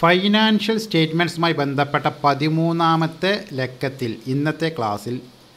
financial സ്റ്റേറ്റ്മെൻറ്റ്സുമായി ബന്ധപ്പെട്ട പതിമൂന്നാമത്തെ ലക്കത്തിൽ ഇന്നത്തെ ക്ലാസ്സിൽ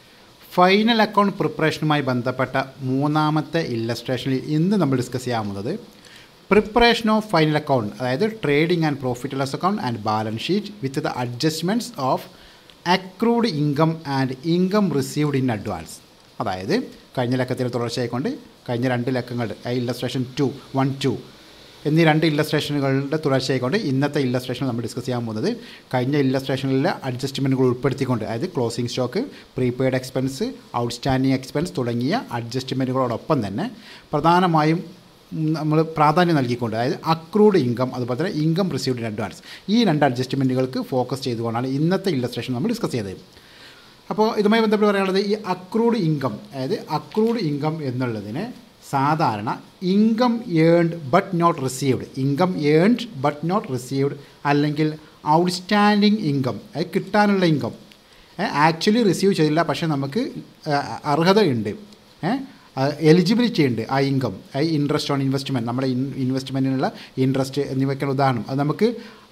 ഫൈനൽ അക്കൗണ്ട് പ്രിപ്പറേഷനുമായി ബന്ധപ്പെട്ട മൂന്നാമത്തെ ഇല്ലസ്ട്രേഷനിൽ ഇന്ന് നമ്മൾ ഡിസ്കസ് ചെയ്യാൻ പോകുന്നത് പ്രിപ്പറേഷൻ ഓഫ് ഫൈനൽ അക്കൗണ്ട് അതായത് trading and profit loss account and balance sheet with the adjustments of accrued income and income received in advance അതായത് കഴിഞ്ഞ ലക്കത്തിൽ തുടർച്ചയായിക്കൊണ്ട് കഴിഞ്ഞ രണ്ട് ലക്കങ്ങൾ ഇല്ലസ്ട്രേഷൻ ടു വൺ ടു എന്നീ രണ്ട് ഇല്ലസ്ട്രേഷനുകളുടെ തുടർച്ചയായിക്കൊണ്ട് ഇന്നത്തെ ഇല്ലസ്ട്രേഷൻ നമ്മൾ ഡിസ്കസ് ചെയ്യാൻ പോകുന്നത് കഴിഞ്ഞ ഇല്ലസ്ട്രേഷനിലെ അഡ്ജസ്റ്റ്മെൻറ്റുകൾ ഉൾപ്പെടുത്തിക്കൊണ്ട് അതായത് closing stock prepaid expense outstanding expense തുടങ്ങിയ അഡ്ജസ്റ്റ്മെൻറ്റുകളോടൊപ്പം തന്നെ പ്രധാനമായും നമ്മൾ പ്രാധാന്യം നൽകിക്കൊണ്ട് അതായത് അക്രൂഡ് ഇൻകം അതുപോലെ തന്നെ ഇൻകം റിസീവ്ഡ് ഇൻ അഡ്വാൻസ് ഈ രണ്ട് അഡ്ജസ്റ്റ്മെൻറ്റുകൾക്ക് ഫോക്കസ് ചെയ്തുകൊണ്ടാണ് ഇന്നത്തെ ഇല്ലസ്ട്രേഷൻ നമ്മൾ ഡിസ്കസ് ചെയ്തത് അപ്പോൾ ഇതുമായി ബന്ധപ്പെട്ട് പറയാനുള്ളത് ഈ അക്രൂഡ് ഇൻകം അതായത് അക്രൂഡ് ഇൻകം എന്നുള്ളതിന് സാധാരണ income earned but not received income earned but not received അല്ലെങ്കിൽ ഔട്ട്സ്റ്റാൻഡിങ് ഇൻകം അത് കിട്ടാനുള്ള ഇൻകം ആക്ച്വലി റിസീവ് ചെയ്തില്ല പക്ഷേ നമുക്ക് അർഹതയുണ്ട് എലിജിബിലിറ്റി ഉണ്ട് ആ ഇൻകം ആ ഇൻട്രസ്റ്റ് ഓൺ ഇൻവെസ്റ്റ്മെൻറ്റ് നമ്മുടെ ഇൻ ഇൻവെസ്റ്റ്മെൻറ്റിനുള്ള ഇൻട്രസ്റ്റ് എന്നിവയ്ക്കുള്ള ഉദാഹരണം അത് നമുക്ക്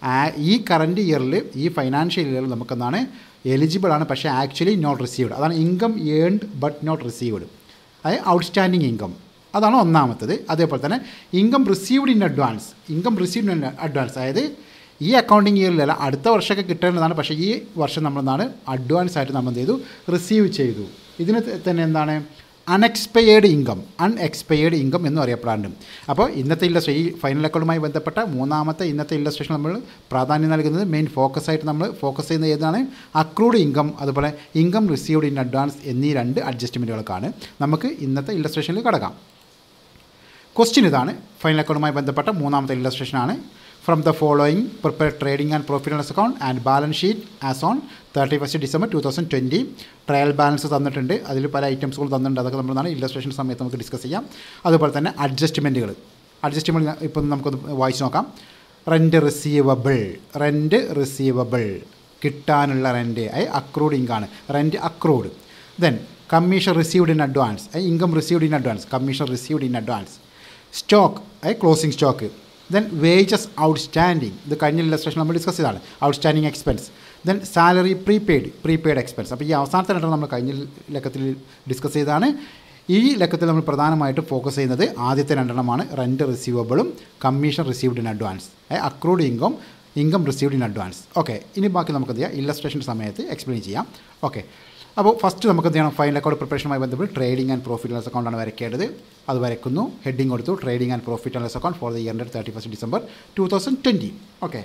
ഈ കറൻറ്റ് ഇയറിൽ ഈ ഫൈനാൻഷ്യൽ ഇയറിൽ നമുക്കെന്താണ് എലിജിബിൾ ആണ് പക്ഷേ ആക്ച്വലി നോട്ട് റിസീവ്ഡ് അതാണ് income earned but not received അതായത് ഔട്ട്സ്റ്റാൻഡിങ് ഇൻകം അതാണ് ഒന്നാമത്തത് അതേപോലെ തന്നെ income received in advance income received in advance അതായത് ഈ അക്കൗണ്ടിങ് ഇയറിലല്ല അടുത്ത വർഷമൊക്കെ കിട്ടേണ്ടതാണ് പക്ഷേ ഈ വർഷം നമ്മളെന്താണ് അഡ്വാൻസ് ആയിട്ട് നമ്മൾ എന്ത് ചെയ്തു റിസീവ് ചെയ്തു ഇതിന് തന്നെ എന്താണ് അൺഎക്സ്പെയർഡ് ഇൻകം അൺഎക്സ്പെയർഡ് ഇൻകം എന്നും അറിയപ്പെടാറുണ്ട് അപ്പോൾ ഇന്നത്തെ ഇല്ലസ്ട്രേ ഈ ഫൈനൽ അക്കൗണ്ടുമായി ബന്ധപ്പെട്ട മൂന്നാമത്തെ ഇന്നത്തെ ഇല്ലസ്ട്രേഷൻ നമ്മൾ പ്രാധാന്യം നൽകുന്നത് മെയിൻ ഫോക്കസ് ആയിട്ട് നമ്മൾ ഫോക്കസ് ചെയ്യുന്നത് ഏതാണ് അക്രൂഡ് ഇൻകം അതുപോലെ ഇൻകം റിസീവ്ഡ് ഇൻ അഡ്വാൻസ് എന്നീ രണ്ട് അഡ്ജസ്റ്റ്മെൻറ്റുകൾക്കാണ് നമുക്ക് ഇന്നത്തെ ഇല്ലസ്ട്രേഷനിൽ കടക്കാം ക്വസ്റ്റ്യൻ ഇതാണ് ഫൈനൽ അക്കൗണ്ടുമായി ബന്ധപ്പെട്ട മൂന്നാമത്തെ ഇല്ലസ്ട്രേഷനാണ് from the following prepare trading and profit loss account and balance sheet as on thirty first December two thousand twenty trial balance തന്നിട്ടുണ്ട് അതിൽ പല ഐറ്റംസുകൾ തന്നിട്ടുണ്ട് അതൊക്കെ നമ്മളാണ് ഇല്ലസ്ട്രേഷൻ സമയത്ത് നമുക്ക് ഡിസ്കസ് ചെയ്യാം അതുപോലെ തന്നെ അഡ്ജസ്റ്റ്മെൻറ്റുകൾ അഡ്ജസ്റ്റ്മെൻറ്റ് ഇപ്പം നമുക്കൊന്ന് വായിച്ച് നോക്കാം റെൻറ്റ് റിസീവബിൾ റെൻറ്റ് റിസീവബിൾ കിട്ടാനുള്ള റെൻറ്റ് ഐ അക്രൂഡ് ഇൻകാണ് rent accrued then commission received in advance I income received in advance commission received in advance stock I closing stock then wages outstanding ഇത് കഴിഞ്ഞ illustration നമ്മൾ discuss ചെയ്തതാണ് outstanding expense then salary prepaid prepaid expense അപ്പോൾ ഈ അവസാനത്തെ രണ്ടെണ്ണം നമ്മൾ കഴിഞ്ഞ ലക്കത്തിൽ ഡിസ്കസ് ചെയ്തതാണ് ഈ ലക്കത്തിൽ നമ്മൾ പ്രധാനമായിട്ടും ഫോക്കസ് ചെയ്യുന്നത് ആദ്യത്തെ രണ്ടെണ്ണമാണ് റെൻറ്റ് റിസീവബിളും commission received in advance accrued income income received in advance okay ഇനി ബാക്കി നമുക്ക് എന്ത് ചെയ്യാം ഇല്ലസ്ട്രേഷൻ സമയത്ത് എക്സ്പ്ലെയിൻ ചെയ്യാം ഓക്കെ അപ്പോൾ ഫസ്റ്റ് നമുക്ക് എന്ത് ചെയ്യണം ഫൈനൽ അക്കൗണ്ട് പ്രിപ്പറേഷനുമായി ബന്ധപ്പെട്ട് ട്രേഡിംഗ് ആൻഡ് പ്രോഫിറ്റ് ലോസ് അക്കൗണ്ടാണ് വരയ്ക്കേണ്ടത് അത് വരയ്ക്കുന്നു ഹെഡിങ് കൊടുത്തു trading and profit loss account for the year thirty first December two thousand twenty okay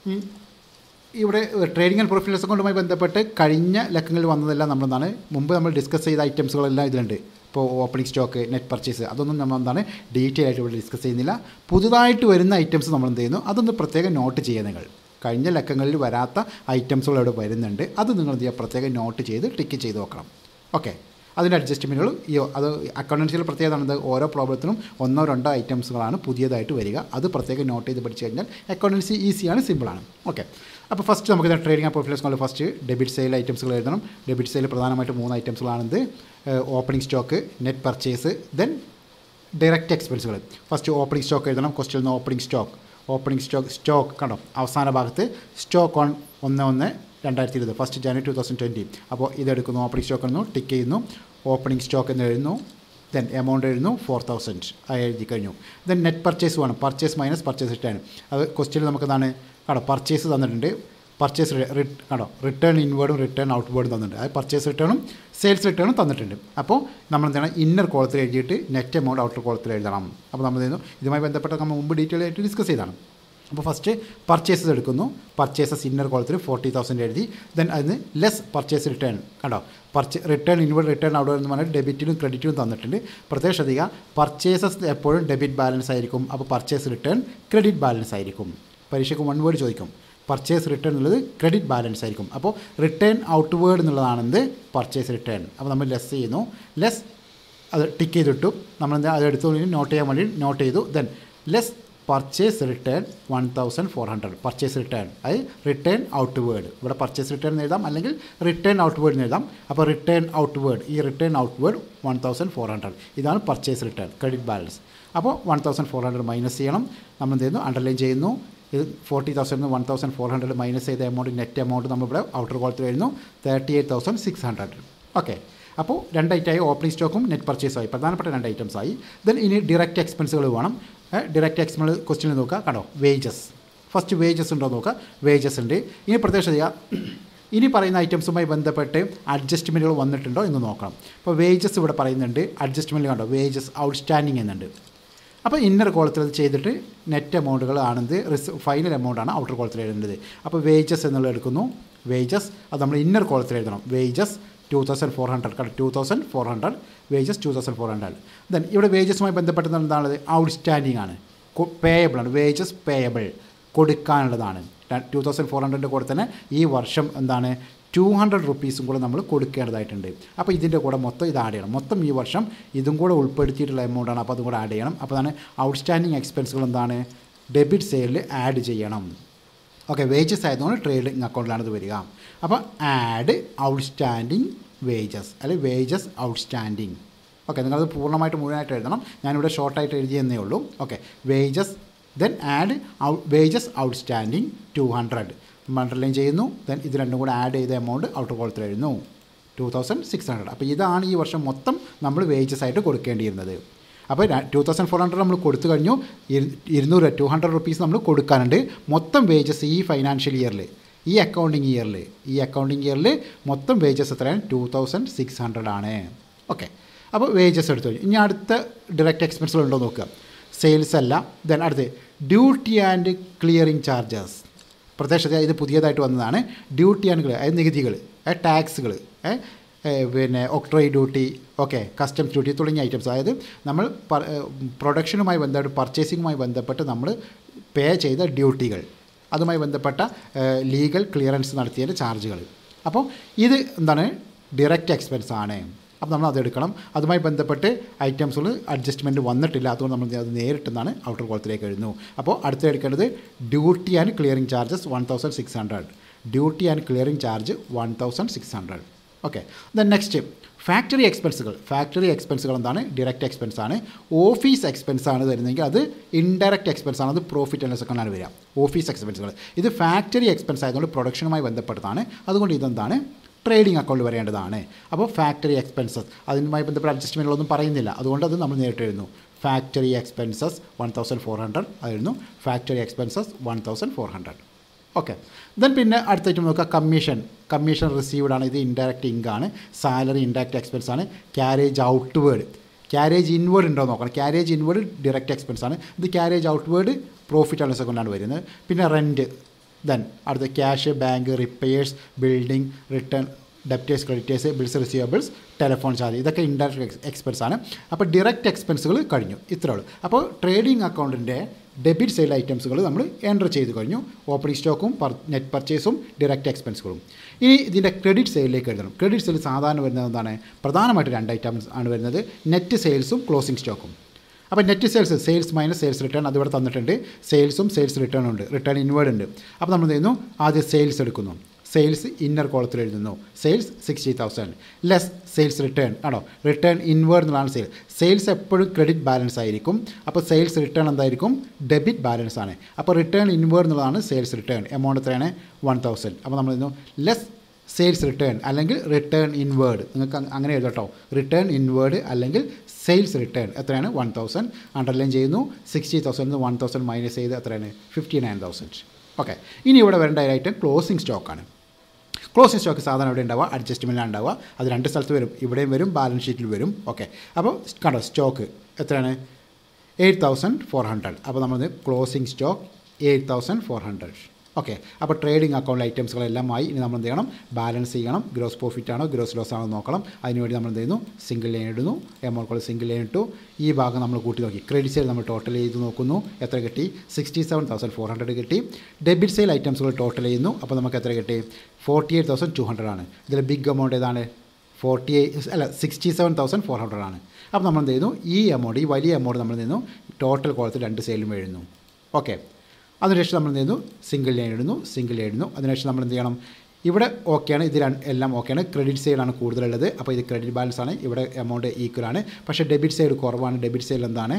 ഇവിടെ ട്രേഡിംഗ് ആൻഡ് പ്രോഫിറ്റ് ലോസ് അക്കൗണ്ടുമായി ബന്ധപ്പെട്ട് കഴിഞ്ഞ ലക്കങ്ങളിൽ വന്നതെല്ലാം നമ്മളെന്താണ് മുമ്പ് നമ്മൾ ഡിസ്കസ് ചെയ്ത ഐറ്റംസുകളെല്ലാം ഇതിലുണ്ട് ഇപ്പോൾ ഓപ്പണിംഗ് സ്റ്റോക്ക് നെറ്റ് പർച്ചേസ് അതൊന്നും നമ്മൾ എന്താണ് ഡീറ്റെയിൽ ആയിട്ട് ഇവിടെ ഡിസ്കസ് ചെയ്യുന്നില്ല പുതുതായിട്ട് വരുന്ന ഐറ്റംസ് നമ്മൾ എന്ത് ചെയ്യുന്നു അതൊന്ന് പ്രത്യേകം നോട്ട് ചെയ്യുക നിങ്ങൾ കഴിഞ്ഞ ലക്കങ്ങളിൽ വരാത്ത ഐറ്റംസുകൾ ഇവിടെ വരുന്നുണ്ട് അത് നിങ്ങൾ എന്ത് ചെയ്യുക പ്രത്യേകം നോട്ട് ചെയ്ത് ടിക്ക് ചെയ്ത് നോക്കണം ഓക്കെ അതിൻ്റെ അഡ്ജസ്റ്റ്മെൻറ്റുകൾ ഈ അത് അക്കൗണ്ടൻസിയിൽ പ്രത്യേകത ആണ് ഓരോ പ്രോബ്ലത്തിനും ഒന്നോ രണ്ടോ ഐറ്റംസുകളാണ് പുതിയതായിട്ട് വരിക അത് പ്രത്യേകം നോട്ട് ചെയ്ത് പഠിച്ചു കഴിഞ്ഞാൽ അക്കൗണ്ടൻസി ഈസിയാണ് സിമ്പിളാണ് ഓക്കെ അപ്പോൾ ഫസ്റ്റ് നമുക്ക് ട്രേഡിംഗ് ആൻഡ് പ്രോഫിറ്റ് കൊണ്ട് ഫസ്റ്റ് ഡെബിറ്റ് സെയിൽ ഐറ്റംസുകൾ എഴുതണം ഡെബിറ്റ് സെയിൽ പ്രധാനമായിട്ട് മൂന്ന് ഐറ്റംസുകളാണിത് opening stock net purchase then direct എക്സ്പെൻസുകൾ ഫസ്റ്റ് ഓപ്പണിംഗ് സ്റ്റോക്ക് എഴുതണം ക്വസ്റ്റ്യൻ നിന്ന് opening stock opening stock stock കണ്ടോ അവസാന ഭാഗത്ത് സ്റ്റോക്ക് ഓൺ ഒന്ന് ഒന്ന് രണ്ടായിരത്തി ഇരുപത് first January two thousand twenty അപ്പോൾ ഇതെടുക്കുന്നു ഓപ്പണിംഗ് സ്റ്റോക്ക് എന്നു ടിക്ക് ചെയ്യുന്നു ഓപ്പണിംഗ് സ്റ്റോക്ക് എന്ന് എഴുതുന്നു ദെൻ എമൗണ്ട് എഴുതുന്നു ഫോർ തൗസൻഡ് അത് എഴുതി കഴിഞ്ഞു ദെൻ നെറ്റ് പർച്ചേസ് വേണം പർച്ചേസ് മൈനസ് പർച്ചേസ് റിട്ടേൺ അത് ക്വസ്റ്റ്യനിൽ നമുക്ക് എന്താണ് കടോ പർച്ചേസ് തന്നിട്ടുണ്ട് പർച്ചേസ് കടോ റിട്ടേൺ ഇൻവേർഡും റിട്ടേൺ ഔട്ട്വേർഡും തന്നിട്ടുണ്ട് അത് പർച്ചേസ് റിട്ടേണും സെയിൽസ് റിട്ടേണും തന്നിട്ടുണ്ട് അപ്പോൾ നമ്മൾ എന്താണ് ഇന്നർ കോളത്തിൽ എഴുതിയിട്ട് നെറ്റ് എമൗണ്ട് ഔട്ടർ കോളത്തിൽ എഴുതണം അപ്പോൾ നമ്മൾ ചെയ്യുന്നു ഇതുമായി ബന്ധപ്പെട്ട നമ്മൾ മുമ്പ് ഡീറ്റെയിൽ ആയിട്ട് ഡിസ്കസ് ചെയ്താണ് അപ്പോൾ ഫസ്റ്റ് പർച്ചേസസ് എടുക്കുന്നു പർച്ചേസസ് ഇന്നർ കോളത്തിൽ ഫോർട്ടി തൗസൻഡ് എഴുതി ദെൻ അതിന് ലെസ് പർച്ചേസ് റിട്ടേൺ കണ്ടോ purchase return inward return out എന്ന് പറഞ്ഞാൽ ഡെബിറ്റിനും ക്രെഡിറ്റിനും തന്നിട്ടുണ്ട് പ്രത്യേക ശ്രദ്ധിക്കുക പർച്ചേസസ് എപ്പോഴും ഡെബിറ്റ് ബാലൻസ് ആയിരിക്കും അപ്പോൾ പർച്ചേസ് റിട്ടേൺ ക്രെഡിറ്റ് ബാലൻസ് ആയിരിക്കും പരീക്ഷയ്ക്ക് വൺ വേർഡ് ചോദിക്കും പർച്ചേസ് റിട്ടേൺ എന്നുള്ളത് ക്രെഡിറ്റ് ബാലൻസ് ആയിരിക്കും അപ്പോൾ റിട്ടേൺ ഔട്ട്വേർഡ് എന്നുള്ളതാണെന്ത് പർച്ചേസ് റിട്ടേൺ അപ്പോൾ നമ്മൾ ലെസ് ചെയ്യുന്നു ലെസ് അത് ടിക്ക് ചെയ്തിട്ടു നമ്മൾ എന്താ അത് എടുത്തു നോട്ട് ചെയ്യാൻ വേണ്ടി നോട്ട് ചെയ്തു then less purchase return one thousand four hundred purchase return അത് റിട്ടേൺ ഔട്ട് വേർഡ് ഇവിടെ പർച്ചേസ് റിട്ടേൺ എന്ന് എഴുതാം അല്ലെങ്കിൽ റിട്ടേൺ ഔട്ട് വേർഡ് എന്ന് എഴുതാം അപ്പോൾ റിട്ടേൺ ഔട്ട് വേർഡ് ഈ return outward one thousand four hundred ഇതാണ് പർച്ചേസ് റിട്ടേൺ ക്രെഡിറ്റ് ബാലൻസ് അപ്പോൾ one thousand four hundred minus ചെയ്യണം നമ്മൾ എന്ത് ചെയ്യുന്നു അണ്ടർലൈൻ ചെയ്യുന്നു ഇത് forty thousand one thousand four hundred minus ചെയ്ത എമൗണ്ട് നെറ്റ് എമൗണ്ട് നമ്മളിവിടെ ഔട്ടർ കോളത്തിൽ വരുന്നു thirty eight thousand six hundred okay അപ്പോൾ രണ്ട് ഐറ്റമായി ഓപ്പണിംഗ് സ്റ്റോക്കും നെറ്റ് പർച്ചേസുമായി പ്രധാനപ്പെട്ട രണ്ട് ഐറ്റംസ് ആയി ദെൻ ഇനി ഡയറക്റ്റ് എക്സ്പെൻസുകൾ വേണം ഡയറക്റ്റ് എക്സ്പെൻസ് ക്വസ്റ്റിനിൽ നോക്കുക കണ്ടോ വേജസ് ഫസ്റ്റ് വേജസ് ഉണ്ടോ നോക്കുക വേജസ് ഉണ്ട് ഇനി പ്രത്യേകത ഇനി പറയുന്ന ഐറ്റംസുമായി ബന്ധപ്പെട്ട് അഡ്ജസ്റ്റ്മെൻറ്റുകൾ വന്നിട്ടുണ്ടോ എന്ന് നോക്കണം അപ്പോൾ വേജസ് ഇവിടെ പറയുന്നുണ്ട് അഡ്ജസ്റ്റ്മെൻറ്റ് കണ്ടോ വേജസ് ഔട്ട്സ്റ്റാൻഡിങ് എന്നുണ്ട് അപ്പോൾ ഇന്നർ കോളത്തിൽ അത് ചെയ്തിട്ട് നെറ്റ് എമൗണ്ടുകൾ ആണെന്ന് റിസ് ഫൈനൽ എമൗണ്ടാണ് ഔട്ടർ കോളത്തിൽ എഴുതേണ്ടത് അപ്പോൾ വേജസ് എന്നുള്ളത് എടുക്കുന്നു വേജസ് അത് നമ്മൾ ഇന്നർ കോളത്തിൽ എഴുതണം wages two thousand four hundred കാരണം two thousand four hundred wages two thousand four hundred then ഇവിടെ വേജസുമായി ബന്ധപ്പെട്ട് എന്താണ് ഔട്ട്സ്റ്റാൻഡിങ് ആണ് പേയബിൾ ആണ് വേജസ് പേയബിൾ കൊടുക്കാനുള്ളതാണ് ടു തൗസൻഡ് ഫോർ ഹൺഡ്രഡിൻ്റെ കൂടെ തന്നെ ഈ വർഷം എന്താണ് ടു ഹൺഡ്രഡ് റുപ്പീസും കൂടെ നമ്മൾ കൊടുക്കേണ്ടതായിട്ടുണ്ട് അപ്പോൾ ഇതിൻ്റെ കൂടെ മൊത്തം ഇത് ആഡ് ചെയ്യണം മൊത്തം ഈ വർഷം ഇതും കൂടെ ഉൾപ്പെടുത്തിയിട്ടുള്ള എമൗണ്ടാണ് അപ്പോൾ അതും കൂടെ ആഡ് ചെയ്യണം അപ്പോൾ അതാണ് ഔട്ട്സ്റ്റാൻഡിങ് എക്സ്പെൻസുകൾ എന്താണ് ഡെബിറ്റ് സെയിലിൽ ആഡ് ചെയ്യണം ഓക്കെ വേജസ് ആയതുകൊണ്ട് ട്രേഡിംഗ് അക്കൗണ്ടിലാണ് ഇത് വരിക അപ്പോൾ ആഡ് ഔട്ട്സ്റ്റാൻഡിങ് വേജസ് അല്ലെങ്കിൽ വേജസ് ഔട്ട്സ്റ്റാൻഡിങ് ഓക്കെ നിങ്ങളത് പൂർണ്ണമായിട്ട് മുഴുവനായിട്ട് എഴുതണം ഞാനിവിടെ ഷോർട്ടായിട്ട് എഴുതിയെന്നേ ഉള്ളൂ okay wages then add out wages outstanding two hundred underline ചെയ്യുന്നു ദെൻ ഇത് രണ്ടും കൂടെ ആഡ് ചെയ്ത എമൗണ്ട് ഔട്ടർ കോളത്തിൽ എഴുതുന്നു ടു തൗസൻഡ് സിക്സ് ഹൺഡ്രഡ് അപ്പോൾ ഇതാണ് ഈ വർഷം മൊത്തം നമ്മൾ വേജസ് ആയിട്ട് കൊടുക്കേണ്ടിയിരുന്നത് അപ്പോൾ ടു തൗസൻഡ് ഫോർ ഹൺഡ്രഡ് നമ്മൾ കൊടുത്തു കഴിഞ്ഞു ഇരുന്നൂറ് ടു ഹൺഡ്രഡ് റുപ്പീസ് നമ്മൾ കൊടുക്കാനുണ്ട് മൊത്തം വേജസ് ഈ ഫൈനാൻഷ്യൽ ഇയറിൽ ഈ അക്കൗണ്ടിങ് ഇയറിൽ ഈ അക്കൗണ്ടിങ് ഇയറിൽ മൊത്തം വേജസ് എത്രയാണ് ടു തൗസൻഡ് സിക്സ് ഹൺഡ്രഡ് ആണ് ഓക്കെ അപ്പോൾ വേജസ് എടുത്തു കഴിഞ്ഞു ഇനി അടുത്ത ഡയറക്റ്റ് എക്സ്പെൻസുകൾ ഉണ്ടോ നോക്കുക സെയിൽസ് അല്ല ദെൻ അടുത്ത് ഡ്യൂട്ടി ആൻഡ് ക്ലിയറിംഗ് ചാർജസ് പ്രത്യേകത ഇത് പുതിയതായിട്ട് വന്നതാണ് ഡ്യൂട്ടി ആൻഡ് ക്ലിയർ അതായത് നികുതികൾ ടാക്സുകൾ പിന്നെ octroi duty okay customs duty തുടങ്ങിയ ഐറ്റംസ് അതായത് നമ്മൾ പ്രൊഡക്ഷനുമായി ബന്ധപ്പെട്ട് പർച്ചേസിങ്ങുമായി ബന്ധപ്പെട്ട് നമ്മൾ പേ ചെയ്ത ഡ്യൂട്ടികൾ അതുമായി ബന്ധപ്പെട്ട ലീഗൽ ക്ലിയറൻസ് നടത്തിയതിൻ്റെ ചാർജുകൾ അപ്പോൾ ഇത് എന്താണ് ഡയറക്റ്റ് എക്സ്പെൻസ് ആണ് അപ്പോൾ നമ്മൾ അതെടുക്കണം അതുമായി ബന്ധപ്പെട്ട് ഐറ്റംസുകൾ അഡ്ജസ്റ്റ്മെൻറ്റ് വന്നിട്ടില്ല അതുകൊണ്ട് നമ്മൾ അത് നേരിട്ടെന്നാണ് ഔട്ടർ കോളത്തിലേക്ക് എഴുതുന്നു അപ്പോൾ അടുത്ത എടുക്കേണ്ടത് duty and clearing charges one thousand six hundred duty and clearing charge one thousand six hundred okay then next factory എക്സ്പെൻസുകൾ ഫാക്ടറി എക്സ്പെൻസുകൾ എന്താണ് ഡയറക്റ്റ് എക്സ്പെൻസ് ആണ് ഓഫീസ് എക്സ്പെൻസ് ആണ് വരുന്നതെങ്കിൽ അത് ഇൻഡയറക്റ്റ് എക്സ്പെൻസ് ആണ് അത് പ്രോഫിറ്റ് ആൻഡ് സെക്കൻഡാണ് വരിക ഓഫീസ് എക്സ്പെൻസുകൾ ഇത് ഫാക്ടറി എക്സ്പെൻസ് ആയതുകൊണ്ട് പ്രൊഡക്ഷനുമായി ബന്ധപ്പെട്ടതാണ് അതുകൊണ്ട് ഇതെന്താണ് ട്രേഡിംഗ് അക്കൗണ്ട് വരേണ്ടതാണ് അപ്പോൾ ഫാക്ടറി എക്സ്പെൻസസ് അതിനുമായി ബന്ധപ്പെട്ട അഡ്ജസ്റ്റ്മെൻറ്റുകളൊന്നും പറയുന്നില്ല അതുകൊണ്ട് അത് നമ്മൾ നേരിട്ട് എഴുതുന്നു factory expenses one thousand four hundred ആയിരുന്നു factory expenses one thousand four hundred okay then പിന്നെ അടുത്ത ഐറ്റം നോക്കുക കമ്മീഷൻ കമ്മീഷൻ റിസീവ്ഡ് ആണ് ഇത് ഇൻഡയറക്റ്റ് ഇൻകാണ് സാലറി ഇൻഡയറക്റ്റ് എക്സ്പെൻസ് ആണ് ക്യാരേജ് ഔട്ട്വേർഡ് ക്യാരേജ് ഇൻവേർഡ് ഉണ്ടോ നോക്കണം ക്യാരേജ് ഇൻവേർഡ് ഡയറക്റ്റ് എക്സ്പെൻസ് ആണ് ഇത് ക്യാരേജ് ഔട്ട്വേർഡ് പ്രോഫിറ്റ് ആൻഡ് സെക്കൻഡാണ് വരുന്നത് പിന്നെ റെൻറ്റ് ദെൻ അടുത്ത cash bank repairs building return debtors creditors bills receivables telephone charge ഇതൊക്കെ ഇൻഡയറക്റ്റ് എക്സ്പെൻസ് ആണ് അപ്പോൾ ഡയറക്റ്റ് എക്സ്പെൻസുകൾ കഴിഞ്ഞു ഇത്രേ ഉള്ളൂ അപ്പോൾ ട്രേഡിംഗ് അക്കൗണ്ടിൻ്റെ ഡെബിറ്റ് സെയിൽ ഐറ്റംസുകൾ നമ്മൾ എൻ്റർ ചെയ്ത് കഴിഞ്ഞു ഓപ്പണിംഗ് സ്റ്റോക്കും നെറ്റ് പർച്ചേസും ഡയറക്റ്റ് എക്സ്പെൻസുകളും ഇനി ഇതിൻ്റെ ക്രെഡിറ്റ് സെയിലിലേക്ക് എഴുതണം ക്രെഡിറ്റ് സെയിൽ സാധാരണ വരുന്നത് എന്താണ് പ്രധാനമായിട്ട് രണ്ട് ഐറ്റംസ് ആണ് വരുന്നത് നെറ്റ് സെയിൽസും ക്ലോസിംഗ് സ്റ്റോക്കും അപ്പോൾ net sales sales minus sales return അതിവിടെ തന്നിട്ടുണ്ട് സെയിൽസും സെയിൽസ് റിട്ടേൺ ഉണ്ട് റിട്ടേൺ ഇൻവേർഡ് ഉണ്ട് അപ്പോൾ നമ്മൾ എന്ത് ചെയ്യുന്നു ആദ്യം സെയിൽസ് എടുക്കുന്നു സെയിൽസ് ഇന്നർ കോളത്തിൽ എഴുതുന്നു sales sixty thousand less sales return ആണോ റിട്ടേൺ ഇൻവേർഡ് എന്നുള്ളതാണ് സെയിൽ സെയിൽസ് എപ്പോഴും ക്രെഡിറ്റ് ബാലൻസ് ആയിരിക്കും അപ്പോൾ സെയിൽസ് റിട്ടേൺ എന്തായിരിക്കും ഡെബിറ്റ് ബാലൻസ് ആണ് അപ്പോൾ റിട്ടേൺ ഇൻവേർഡ് എന്നുള്ളതാണ് സെയിൽസ് റിട്ടേൺ എമൗണ്ട് എത്രയാണ് വൺ തൗസൻഡ് അപ്പോൾ നമ്മൾ ചെയ്യുന്നു ലെസ് സെയിൽസ് റിട്ടേൺ അല്ലെങ്കിൽ റിട്ടേൺ ഇൻവേർഡ് നിങ്ങൾക്ക് അങ്ങനെ എഴുതട്ടോ റിട്ടേൺ ഇൻവേർഡ് അല്ലെങ്കിൽ സെയിൽസ് റിട്ടേൺ എത്രയാണ് വൺ തൗസൻഡ് അണ്ടർലൈൻ ചെയ്യുന്നു sixty thousand one thousand minus ചെയ്ത് എത്രയാണ് ഫിഫ്റ്റി നയൻ തൗസൻഡ് ഓക്കെ ഇനി ഇവിടെ വരേണ്ട ഐറ്റം ക്ലോസിംഗ് സ്റ്റോക്കാണ് ക്ലോസിംഗ് സ്റ്റോക്ക് സാധാരണ ഇവിടെ ഉണ്ടാവുക അഡ്ജസ്റ്റ്മെൻറ്റിലാണ് ഉണ്ടാവുക അത് രണ്ട് സ്ഥലത്ത് വരും ഇവിടെയും വരും ബാലൻസ് ഷീറ്റിൽ വരും ഓക്കെ അപ്പോൾ കണ്ടോ സ്റ്റോക്ക് എത്രയാണ് എയ്റ്റ് തൗസൻഡ് ഫോർ ഹൺഡ്രഡ് അപ്പോൾ നമ്മൾ closing stock eight thousand four hundred okay അപ്പോൾ ട്രേഡിംഗ് അക്കൗണ്ട് ഐറ്റംസുകളെല്ലാമായി ഇനി നമ്മൾ എന്ത് ചെയ്യണം ബാലൻസ് ചെയ്യണം ഗ്രോസ് പ്രോഫിറ്റ് ആണോ ഗ്രോസ് ലോസ് ആണോ നോക്കണം അതിനുവേണ്ടി നമ്മൾ എന്ത് ചെയ്യുന്നു സിംഗിൾ ലൈൻ ഇടുന്നു എമൗണ്ട് കോൾ സിംഗിൾ ലൈൻ ഇട്ടു ഈ ഭാഗം നമ്മൾ കൂട്ടി നോക്കി ക്രെഡിറ്റ് സെയിൽ നമ്മൾ ടോട്ടൽ ചെയ്ത് നോക്കുന്നു എത്ര കിട്ടി sixty seven thousand four hundred കിട്ടി ഡെബിറ്റ് സെയിൽ ഐറ്റംസുകൾ ടോട്ടൽ ചെയ്യുന്നു അപ്പോൾ നമുക്ക് എത്ര കിട്ടി forty eight thousand two hundred ആണ് ഇതിൽ ബിഗ് എമൗണ്ട് ഏതാണ് ഫോർട്ടി എയ്റ്റ് അല്ല sixty seven thousand four hundred ആണ് അപ്പോൾ നമ്മൾ എന്ത് ചെയ്യുന്നു ഈ എമൗണ്ട് ഈ വലിയ എമൗണ്ട് നമ്മൾ ചെയ്യുന്നു ടോട്ടൽ കോളത്തിൽ രണ്ട് സെയിലും എഴുതുന്നു ഓക്കെ അതിനുശേഷം നമ്മൾ എന്ത് ചെയ്യുന്നു സിംഗിൾ ലൈൻ ഇടുന്നു സിംഗിൾ ലൈൻ ഇടുന്നു അതിനുശേഷം നമ്മൾ എന്ത് ചെയ്യണം ഇവിടെ ഓക്കെയാണ് ഇത് എല്ലാം ഓക്കെയാണ് ക്രെഡിറ്റ് സൈഡാണ് കൂടുതലുള്ളത് അപ്പോൾ ഇത് ക്രെഡിറ്റ് ബാലൻസ് ആണ് ഇവിടെ എമൗണ്ട് ഈക്വൽ ആണ് പക്ഷേ ഡെബിറ്റ് സൈഡ് കുറവാണ് ഡെബിറ്റ് സൈഡിൽ എന്താണ്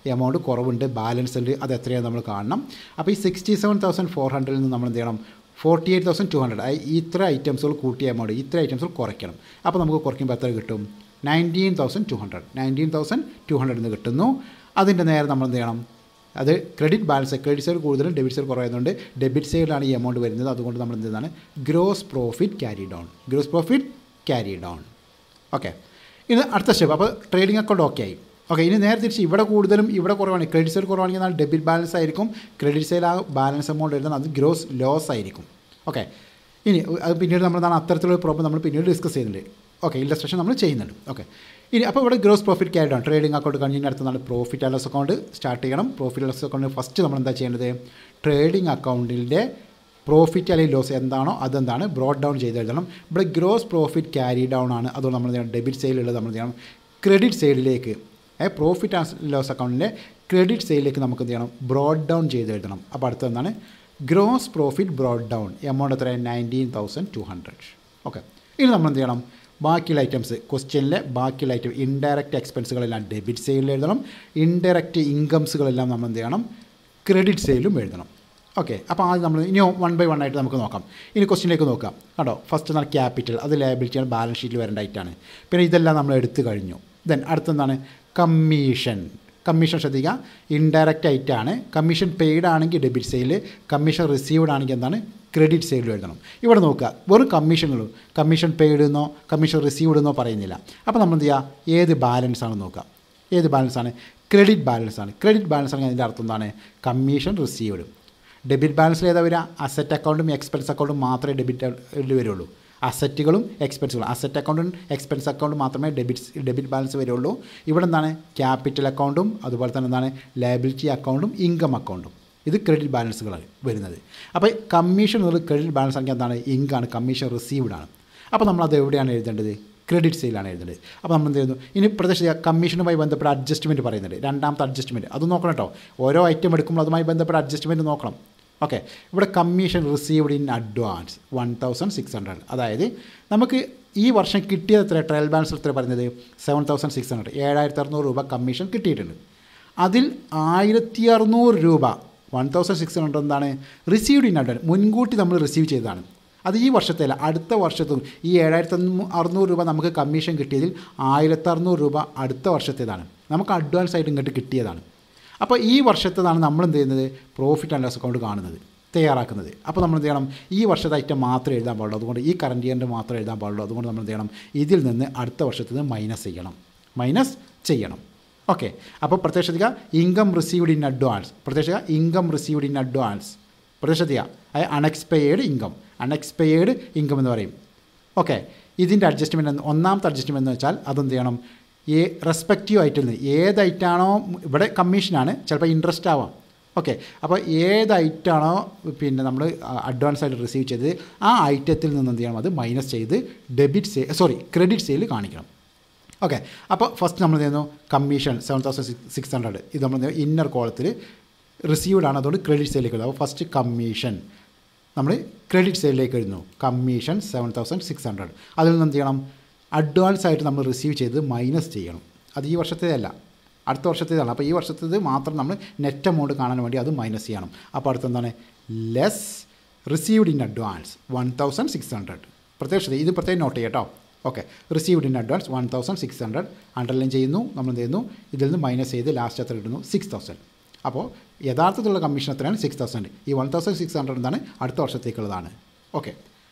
എമൗണ്ട് കുറവുണ്ട് ബാലൻസ് ഉണ്ട് അത് എത്രയാണ് നമ്മൾ കാണണം അപ്പോൾ ഈ സിക്സ്റ്റി സെവൻ തൗസൻഡ് ഫോർ ഹൺഡ്രഡിൽ നിന്ന് നമ്മൾ എന്ത് ചെയ്യണം forty eight thousand two hundred ഇത്ര ഐറ്റംസുകൾ കൂട്ടിയ എമൗണ്ട് ഇത്ര ഐറ്റംസുകൾ കുറയ്ക്കണം അപ്പോൾ നമുക്ക് കുറയ്ക്കുമ്പോൾ എത്ര കിട്ടും nineteen thousand two hundred nineteen thousand two hundred എന്ന് കിട്ടുന്നു അതിൻ്റെ നേരെ നമ്മൾ എന്ത് ചെയ്യണം അത് ക്രെഡിറ്റ് ബാലൻസ് ക്രെഡിറ്റ് സൈഡ് കൂടുതലും ഡെബിറ്റ് സൈഡ് കുറയുന്നുണ്ട് ഡെബിറ്റ് സൈഡിലാണ് ഈ എമൗണ്ട് വരുന്നത് അതുകൊണ്ട് നമ്മൾ എന്ത് ചെയ്താണ് gross profit carry down gross profit carry down okay ഇത് അടുത്ത സ്റ്റെപ്പ് അപ്പോൾ ട്രേഡിംഗ് അക്കൗണ്ട് ഓക്കെ ആയി ഓക്കെ ഇനി നേരെ തിരിച്ച് ഇവിടെ കൂടുതലും ഇവിടെ കുറവാണ് ക്രെഡിറ്റ് സൈഡ് കുറവാണെങ്കിൽ എന്നാൽ ഡെബിറ്റ് ബാലൻസ് ആയിരിക്കും ക്രെഡിറ്റ് സൈഡ് ആ ബാലൻസ് എമൗണ്ട് എഴുതുന്നത് അത് ഗ്രോസ് ലോസ് ആയിരിക്കും ഓക്കെ ഇനി അത് പിന്നീട് നമ്മൾ എന്താണ് അത്തരത്തിലുള്ള പ്രോബ്ലം നമ്മൾ പിന്നീട് ഡിസ്കസ് ചെയ്യുന്നുണ്ട് ഓക്കെ ഇല്ലസ്ട്രേഷൻ നമ്മൾ ചെയ്യുന്നുണ്ട് ഓക്കെ ഇനി അപ്പോൾ ഇവിടെ gross profit carry down trading account കഴിഞ്ഞ് അടുത്താണ് profit and loss account start ചെയ്യണം പ്രോഫിറ്റ് ലോസ് അക്കൗണ്ട് ഫസ്റ്റ് നമ്മൾ എന്താ ചെയ്യേണ്ടത് ട്രേഡിംഗ് അക്കൗണ്ടിൻ്റെ പ്രോഫിറ്റ് അല്ലെങ്കിൽ ലോസ് എന്താണോ അതെന്താണ് ബ്രോഡ് ഡൗൺ ചെയ്ത് എഴുതണം ഇവിടെ ഗ്രോസ് പ്രോഫിറ്റ് ക്യാരി ഡൗൺ ആണ് അതുകൊണ്ട് നമ്മൾ ചെയ്യണം ഡെബിറ്റ് സൈഡിലുള്ളത് നമ്മൾ ചെയ്യണം ക്രെഡിറ്റ് സൈഡിലേക്ക് പ്രോഫിറ്റ് ആൻഡ് ലോസ് അക്കൗണ്ടിൻ്റെ ക്രെഡിറ്റ് സൈഡിലേക്ക് നമുക്ക് എന്ത് ചെയ്യണം ബ്രോഡ് ഡൗൺ ചെയ്ത് എഴുതണം അപ്പോൾ അടുത്ത എന്താണ് gross profit brought down amount എത്ര nineteen thousand two hundred okay ഇനി നമ്മൾ എന്ത് ചെയ്യണം ബാക്കിയുള്ള ഐറ്റംസ് ക്വസ്റ്റ്യനിലെ ബാക്കിയുള്ള ഐറ്റം ഇൻഡയറക്റ്റ് എക്സ്പെൻസുകളെല്ലാം ഡെബിറ്റ് സൈഡിൽ എഴുതണം ഇൻഡയറക്റ്റ് ഇൻകംസുകളെല്ലാം നമ്മൾ എന്ത് ചെയ്യണം ക്രെഡിറ്റ് സൈഡിലും എഴുതണം ഓക്കെ അപ്പോൾ ആദ്യം നമ്മൾ ഇനി വൺ ബൈ വൺ ആയിട്ട് നമുക്ക് നോക്കാം ഇനി ക്വസ്റ്റിനിലേക്ക് നോക്കാം കേട്ടോ ഫസ്റ്റ് എന്താണ് ക്യാപിറ്റൽ അത് ലയബിലിറ്റിയാണ് ബാലൻസ് ഷീറ്റിൽ വരേണ്ട ഐറ്റാണ് പിന്നെ ഇതെല്ലാം നമ്മൾ എടുത്തു കഴിഞ്ഞു ദെൻ അടുത്തെന്താണ് കമ്മീഷൻ കമ്മീഷൻ ശ്രദ്ധിക്കുക ഇൻഡയറക്റ്റ് ആയിട്ടാണ് കമ്മീഷൻ പെയ്ഡ് ആണെങ്കിൽ ഡെബിറ്റ് സൈഡിൽ കമ്മീഷൻ റിസീവ്ഡ് ആണെങ്കിൽ എന്താണ് ക്രെഡിറ്റ് സൈഡിൽ എഴുതണം ഇവിടെ നോക്കുക വെറും കമ്മീഷനുള്ളൂ കമ്മീഷൻ പെയ്ഡ് എന്നോ കമ്മീഷൻ റിസീവ്ഡ് എന്നോ പറയുന്നില്ല അപ്പോൾ നമ്മൾ എന്ത് ചെയ്യുക ഏത് ബാലൻസ് ആണ് നോക്കുക ഏത് ബാലൻസ് ആണ് ക്രെഡിറ്റ് ബാലൻസ് ആണ് ക്രെഡിറ്റ് ബാലൻസ് ആണെങ്കിൽ അതിൻ്റെ അർത്ഥം എന്താണ് കമ്മീഷൻ റിസീവ്ഡ് ഡെബിറ്റ് ബാലൻസിൽ ഏതാ വരിക അസറ്റ് അക്കൗണ്ടും എക്സ്പെൻസ് അക്കൗണ്ടും മാത്രമേ ഡെബിറ്റ് വരുള്ളൂ അസറ്റുകളും എക്സ്പെൻസുകളും അസറ്റ് അക്കൗണ്ടും എക്സ്പെൻസ് അക്കൗണ്ടും മാത്രമേ ഡെബിറ്റ് ഡെബിറ്റ് ബാലൻസ് വരുള്ളൂ ഇവിടെ എന്താണ് ക്യാപിറ്റൽ അക്കൗണ്ടും അതുപോലെ തന്നെ എന്താണ് ലയബിലിറ്റി അക്കൗണ്ടും ഇൻകം അക്കൗണ്ടും ഇത് ക്രെഡിറ്റ് ബാലൻസുകളാണ് വരുന്നത് അപ്പോൾ കമ്മീഷൻ എന്നുള്ളത് ക്രെഡിറ്റ് ബാലൻസ് ആണെങ്കിൽ എന്താണ് ഇങ്കാണ് കമ്മീഷൻ റിസീവ്ഡ് ആണ് അപ്പോൾ നമ്മൾ അത് എവിടെയാണ് എഴുതേണ്ടത് ക്രെഡിറ്റ് സെയിലാണ് എഴുതേണ്ടത് അപ്പോൾ നമ്മൾ എന്ത് ചെയ്യുന്നു ഇനി പ്രത്യേകിച്ച് കമ്മീഷനുമായി ബന്ധപ്പെട്ട അഡ്ജസ്റ്റ്മെൻറ്റ് പറയുന്നുണ്ട് രണ്ടാമത്തെ അഡ്ജസ്റ്റ്മെൻറ്റ് അത് നോക്കണം കേട്ടോ ഓരോ ഐറ്റം എടുക്കുമ്പോൾ അതുമായി ബന്ധപ്പെട്ട അഡ്ജസ്റ്റ്മെൻറ്റ് നോക്കണം ഓക്കെ ഇവിടെ commission received in advance one thousand six hundred അതായത് നമുക്ക് ഈ വർഷം കിട്ടിയത് എത്ര ട്രയൽ ബാലൻസ് എത്ര പറയുന്നത് സെവൻ തൗസൻഡ് സിക്സ് ഹൺഡ്രഡ് ഏഴായിരത്തി അറുന്നൂറ് രൂപ കമ്മീഷൻ കിട്ടിയിട്ടുണ്ട് അതിൽ ആയിരത്തി അറുന്നൂറ് രൂപ വൺ തൗസൻഡ് സിക്സ് ഹൺഡ്രഡ് എന്താണ് റിസീവ്ഡ് ഇൻ അഡ്വാൻസ് മുൻകൂട്ടി നമ്മൾ റിസീവ് ചെയ്തതാണ് അത് ഈ വർഷത്തേല അടുത്ത വർഷത്തും ഈ ഏഴായിരത്തി അറുന്നൂറ് രൂപ നമുക്ക് കമ്മീഷൻ കിട്ടിയതിൽ ആയിരത്തി അറുന്നൂറ് രൂപ അടുത്ത വർഷത്തേതാണ് നമുക്ക് അഡ്വാൻസ് ആയിട്ട് ഇങ്ങോട്ട് കിട്ടിയതാണ് അപ്പോൾ ഈ വർഷത്തേതാണ് നമ്മൾ എന്ത് ചെയ്യുന്നത് പ്രോഫിറ്റ് ആൻഡ് ലോസ് അക്കൗണ്ട് കാണുന്നത് തയ്യാറാക്കുന്നത് അപ്പോൾ നമ്മൾ എന്ത് ചെയ്യണം ഈ വർഷത്തെ ഐറ്റം മാത്രമേ എഴുതാൻ പാടുള്ളൂ അതുകൊണ്ട് ഈ കറണ്ട് ഇയറിൻ്റെ മാത്രമേ എഴുതാൻ പാടുള്ളൂ അതുകൊണ്ട് നമ്മൾ എന്ത് ചെയ്യണം ഇതിൽ നിന്ന് അടുത്ത വർഷത്തിൽ നിന്ന് മൈനസ് ചെയ്യണം മൈനസ് ചെയ്യണം ഓക്കെ അപ്പോൾ പ്രത്യേക ഇൻകം റിസീവ്ഡ് ഇൻ അഡ്വാൻസ് പ്രത്യേക ഇൻകം റിസീവ്ഡ് ഇൻ അഡ്വാൻസ് പ്രത്യേക അതായത് അൺഎക്സ്പെയർഡ് ഇൻകം അൺഎക്സ്പെയർഡ് ഇൻകം എന്ന് പറയും ഓക്കെ ഇതിൻ്റെ അഡ്ജസ്റ്റ്മെൻറ്റ് ഒന്നാമത്തെ അഡ്ജസ്റ്റ്മെൻറ്റ് എന്ന് വെച്ചാൽ അതെന്ത് ചെയ്യണം ഏ റെസ്പെക്റ്റീവ് ഐറ്റിൽ നിന്ന് ഏത് ഐറ്റാണോ ഇവിടെ കമ്മീഷനാണ് ചിലപ്പോൾ ഇൻട്രസ്റ്റ് ആവാം ഓക്കെ അപ്പോൾ ഏത് ഐറ്റാണോ പിന്നെ നമ്മൾ അഡ്വാൻസ് ആയിട്ട് റിസീവ് ചെയ്തത് ആ ഐറ്റത്തിൽ നിന്ന് എന്ത് ചെയ്യണം അത് മൈനസ് ചെയ്ത് debit say sorry credit sale കാണിക്കണം ഓക്കെ അപ്പോൾ ഫസ്റ്റ് നമ്മൾ എന്ത് ചെയ്യുന്നു commission seven thousand six hundred ഇത് നമ്മൾ ഇന്നർ കോളത്തിൽ റിസീവ്ഡ് ആണ് അതുകൊണ്ട് ക്രെഡിറ്റ് സെയിലേക്ക് എഴുതും അപ്പോൾ ഫസ്റ്റ് കമ്മീഷൻ നമ്മൾ ക്രെഡിറ്റ് സൈഡിലേക്ക് എഴുതുന്നു commission seven thousand six hundred അതിൽ നിന്ന് എന്ത് ചെയ്യണം അഡ്വാൻസ് ആയിട്ട് നമ്മൾ റിസീവ് ചെയ്ത് മൈനസ് ചെയ്യണം അത് ഈ വർഷത്തേതല്ല അടുത്ത വർഷത്തേതാണ് അപ്പോൾ ഈ വർഷത്തേത് മാത്രം നമ്മൾ നെറ്റ് എമൗണ്ട് കാണാൻ വേണ്ടി അത് മൈനസ് ചെയ്യണം അപ്പോൾ അടുത്ത എന്താണ് less received in advance one thousand six hundred പ്രത്യേകിച്ച് ഇത് പ്രത്യേകം നോട്ട് ചെയ്യട്ടോ okay received in advance one thousand six hundred underline ചെയ്യുന്നു നമ്മൾ എന്ത് ചെയ്യുന്നു ഇതിൽ നിന്ന് മൈനസ് ചെയ്ത് ലാസ്റ്റ് എത്ര ഇടുന്നു സിക്സ് തൗസൻഡ് അപ്പോൾ യഥാർത്ഥത്തിലുള്ള കമ്മീഷൻ എത്രയാണ് സിക്സ് തൗസൻഡ് ഈ വൺ തൗസൻഡ് സിക്സ് ഹൺഡ്രഡ് എന്താണ് അടുത്ത വർഷത്തേക്കുള്ളതാണ് okay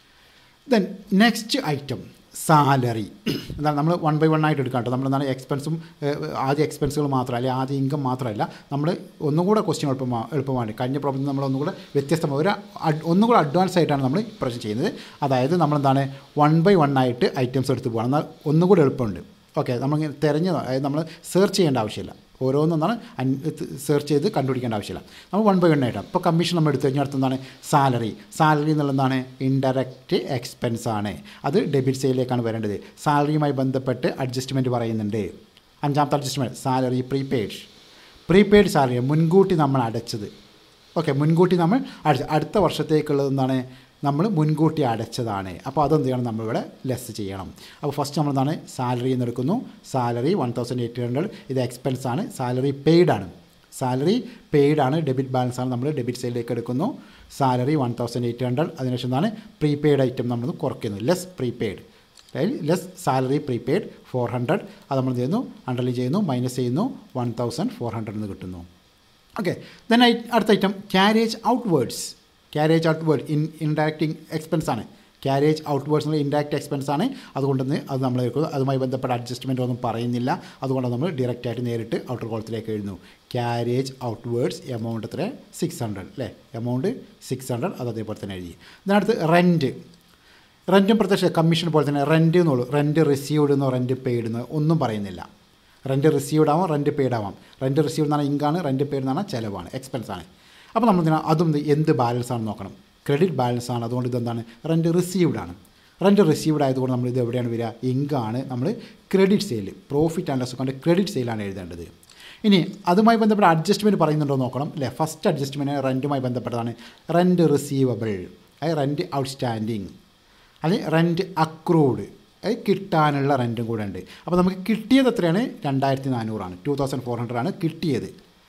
then next item salary എന്താണ് നമ്മൾ വൺ ബൈ വൺ ആയിട്ട് എടുക്കാം കേട്ടോ നമ്മൾ എന്താണ് എക്സ്പെൻസും ആദ്യ എക്സ്പെൻസുകൾ മാത്രമല്ല അല്ലെങ്കിൽ ആദ്യ ഇൻകം മാത്രമല്ല നമ്മൾ ഒന്നുകൂടെ ക്വസ്റ്റ്യൻ എളുപ്പമാ എളുപ്പമാണ് കഴിഞ്ഞ പ്രോബ്ലം നമ്മൾ ഒന്നുകൂടെ വ്യത്യസ്തമായ ഒരു ഒന്നുകൂടെ അഡ്വാൻസ് ആയിട്ടാണ് നമ്മൾ ഇപ്രാവശ്യം ചെയ്യുന്നത് അതായത് നമ്മളെന്താണ് വൺ ബൈ വൺ ആയിട്ട് ഐറ്റംസ് എടുത്ത് പോകണം എന്നാൽ ഒന്നുകൂടെ എളുപ്പമുണ്ട് ഓക്കെ നമ്മൾ തിരഞ്ഞ് അതായത് നമ്മൾ സെർച്ച് ചെയ്യേണ്ട ആവശ്യമില്ല ഓരോന്നൊന്നാണ് സെർച്ച് ചെയ്ത് കണ്ടുപിടിക്കേണ്ട ആവശ്യമില്ല നമ്മൾ വൺ ബൈ വൺ ആയിട്ടാണ് ഇപ്പോൾ കമ്മീഷൻ നമ്മൾ എടുത്തു കഴിഞ്ഞാൽ അടുത്തെന്താണ് സാലറി സാലറി എന്നുള്ളതാണ് ഇൻഡയറക്റ്റ് എക്സ്പെൻസ് ആണ് അത് ഡെബിറ്റ് സൈഡിലേക്കാണ് വരേണ്ടത് സാലറിയുമായി ബന്ധപ്പെട്ട് അഡ്ജസ്റ്റ്മെൻറ്റ് പറയുന്നുണ്ട് അഞ്ചാമത്തെ adjustment salary prepaid prepaid salary മുൻകൂട്ടി നമ്മൾ അടച്ചത് ഓക്കെ മുൻകൂട്ടി നമ്മൾ അടച്ച അടുത്ത വർഷത്തേക്കുള്ളത് എന്താണ് നമ്മൾ മുൻകൂട്ടി അടച്ചതാണ് അപ്പോൾ അതെന്ത് ചെയ്യണം നമ്മളിവിടെ ലെസ് ചെയ്യണം അപ്പോൾ ഫസ്റ്റ് നമ്മൾ എന്താണ് സാലറി എന്ന് എടുക്കുന്നു salary one thousand eight hundred ഇത് എക്സ്പെൻസ് ആണ് സാലറി പെയ്ഡ് ആണ് സാലറി പെയ്ഡ് ആണ് ഡെബിറ്റ് ബാലൻസ് ആണ് നമ്മൾ ഡെബിറ്റ് സൈഡിലേക്ക് എടുക്കുന്നു salary one thousand eight hundred അതിനുശേഷം എന്താണ് പ്രീപെയ്ഡ് ഐറ്റം നമ്മൾ കുറയ്ക്കുന്നു less prepaid less salary prepaid four hundred അത് നമ്മൾ ചെയ്യുന്നു അണ്ടർലൈൻ ചെയ്യുന്നു മൈനസ് ചെയ്യുന്നു വൺ തൗസൻഡ് ഫോർ ഹൺഡ്രഡ് എന്ന് കിട്ടുന്നു ഓക്കെ ദെൻ ഐ അടുത്ത item carriage outwards carriage outward in ഇൻഡയറക്റ്റിംഗ് എക്സ്പെൻസ് ആണ് ക്യാരേജ് ഔട്ട്വേർഡ്സ് എന്നുള്ള ഇൻഡയറക്റ്റ് എക്സ്പെൻസ് ആണ് അതുകൊണ്ടെന്ന് അത് നമ്മൾ എടുക്കുന്നു അതുമായി ബന്ധപ്പെട്ട അഡ്ജസ്റ്റ്മെൻ്റ് ഒന്നും പറയുന്നില്ല അതുകൊണ്ട് നമ്മൾ ഡയറക്റ്റ് ആയിട്ട് നേരിട്ട് ഔട്ടർ കോളത്തിലേക്ക് എഴുതുന്നു ക്യാരേജ് ഔട്ട്വേർഡ്സ് എമൗണ്ട് എത്ര സിക്സ് ഹൺഡ്രഡ് അല്ലേ എമൗണ്ട് സിക്സ് ഹൺഡ്രഡ് അത് അതേപോലെ തന്നെ എഴുതി ഇതിനടുത്ത് റെൻറ്റ് റെൻറ്റും പ്രത്യക്ഷ കമ്മീഷൻ പോലെ തന്നെ റെൻറ്റ് എന്നുള്ളൂ റെൻറ്റ് റിസീവ്ഡ് എന്നോ റെൻറ്റ് പെയ്ഡ് എന്നോ ഒന്നും പറയുന്നില്ല റെൻറ്റ് റിസീവ്ഡ് ആവാം റെൻറ്റ് പെയ്ഡ് ആവാം റെൻറ്റ് റിസീവ്ഡ് എന്നാണ് ഇങ്കാണ് റെൻറ്റ് പെയ്ഡ് എന്നാണ് ചിലവാണ് എക്സ്പെൻസ് ആണ് അപ്പോൾ നമ്മൾ എന്തിനാ അതും ഇത് എന്ത് ബാലൻസ് ആണെന്ന് നോക്കണം ക്രെഡിറ്റ് ബാലൻസ് ആണ് അതുകൊണ്ട് ഇതെന്താണ് റെൻറ്റ് റിസീവ്ഡ് ആണ് റെൻറ്റ് റിസീവ്ഡ് ആയതുകൊണ്ട് നമ്മൾ ഇത് എവിടെയാണ് വരിക ഇങ്കാണ് നമ്മൾ credit sale profit and loss account credit സെയിലാണ് എഴുതേണ്ടത് ഇനി അതുമായി ബന്ധപ്പെട്ട അഡ്ജസ്റ്റ്മെൻറ്റ് പറയുന്നുണ്ടോ എന്ന് നോക്കണം അല്ലേ ഫസ്റ്റ് അഡ്ജസ്റ്റ്മെൻറ്റ് റെൻറ്റുമായി ബന്ധപ്പെട്ടതാണ് റെൻറ്റ് റിസീവബിൾ അതായത് റെൻറ്റ് ഔട്ട്സ്റ്റാൻഡിങ് അല്ലെങ്കിൽ റെൻറ്റ് അക്രൂഡ് അത് കിട്ടാനുള്ള റെൻറ്റും കൂടെ ഉണ്ട് അപ്പോൾ നമുക്ക് കിട്ടിയത് എത്രയാണ് രണ്ടായിരത്തി നാനൂറാണ് ടു തൗസൻഡ് ഫോർ ഹൺഡ്രഡ് ആണ് കിട്ടിയത്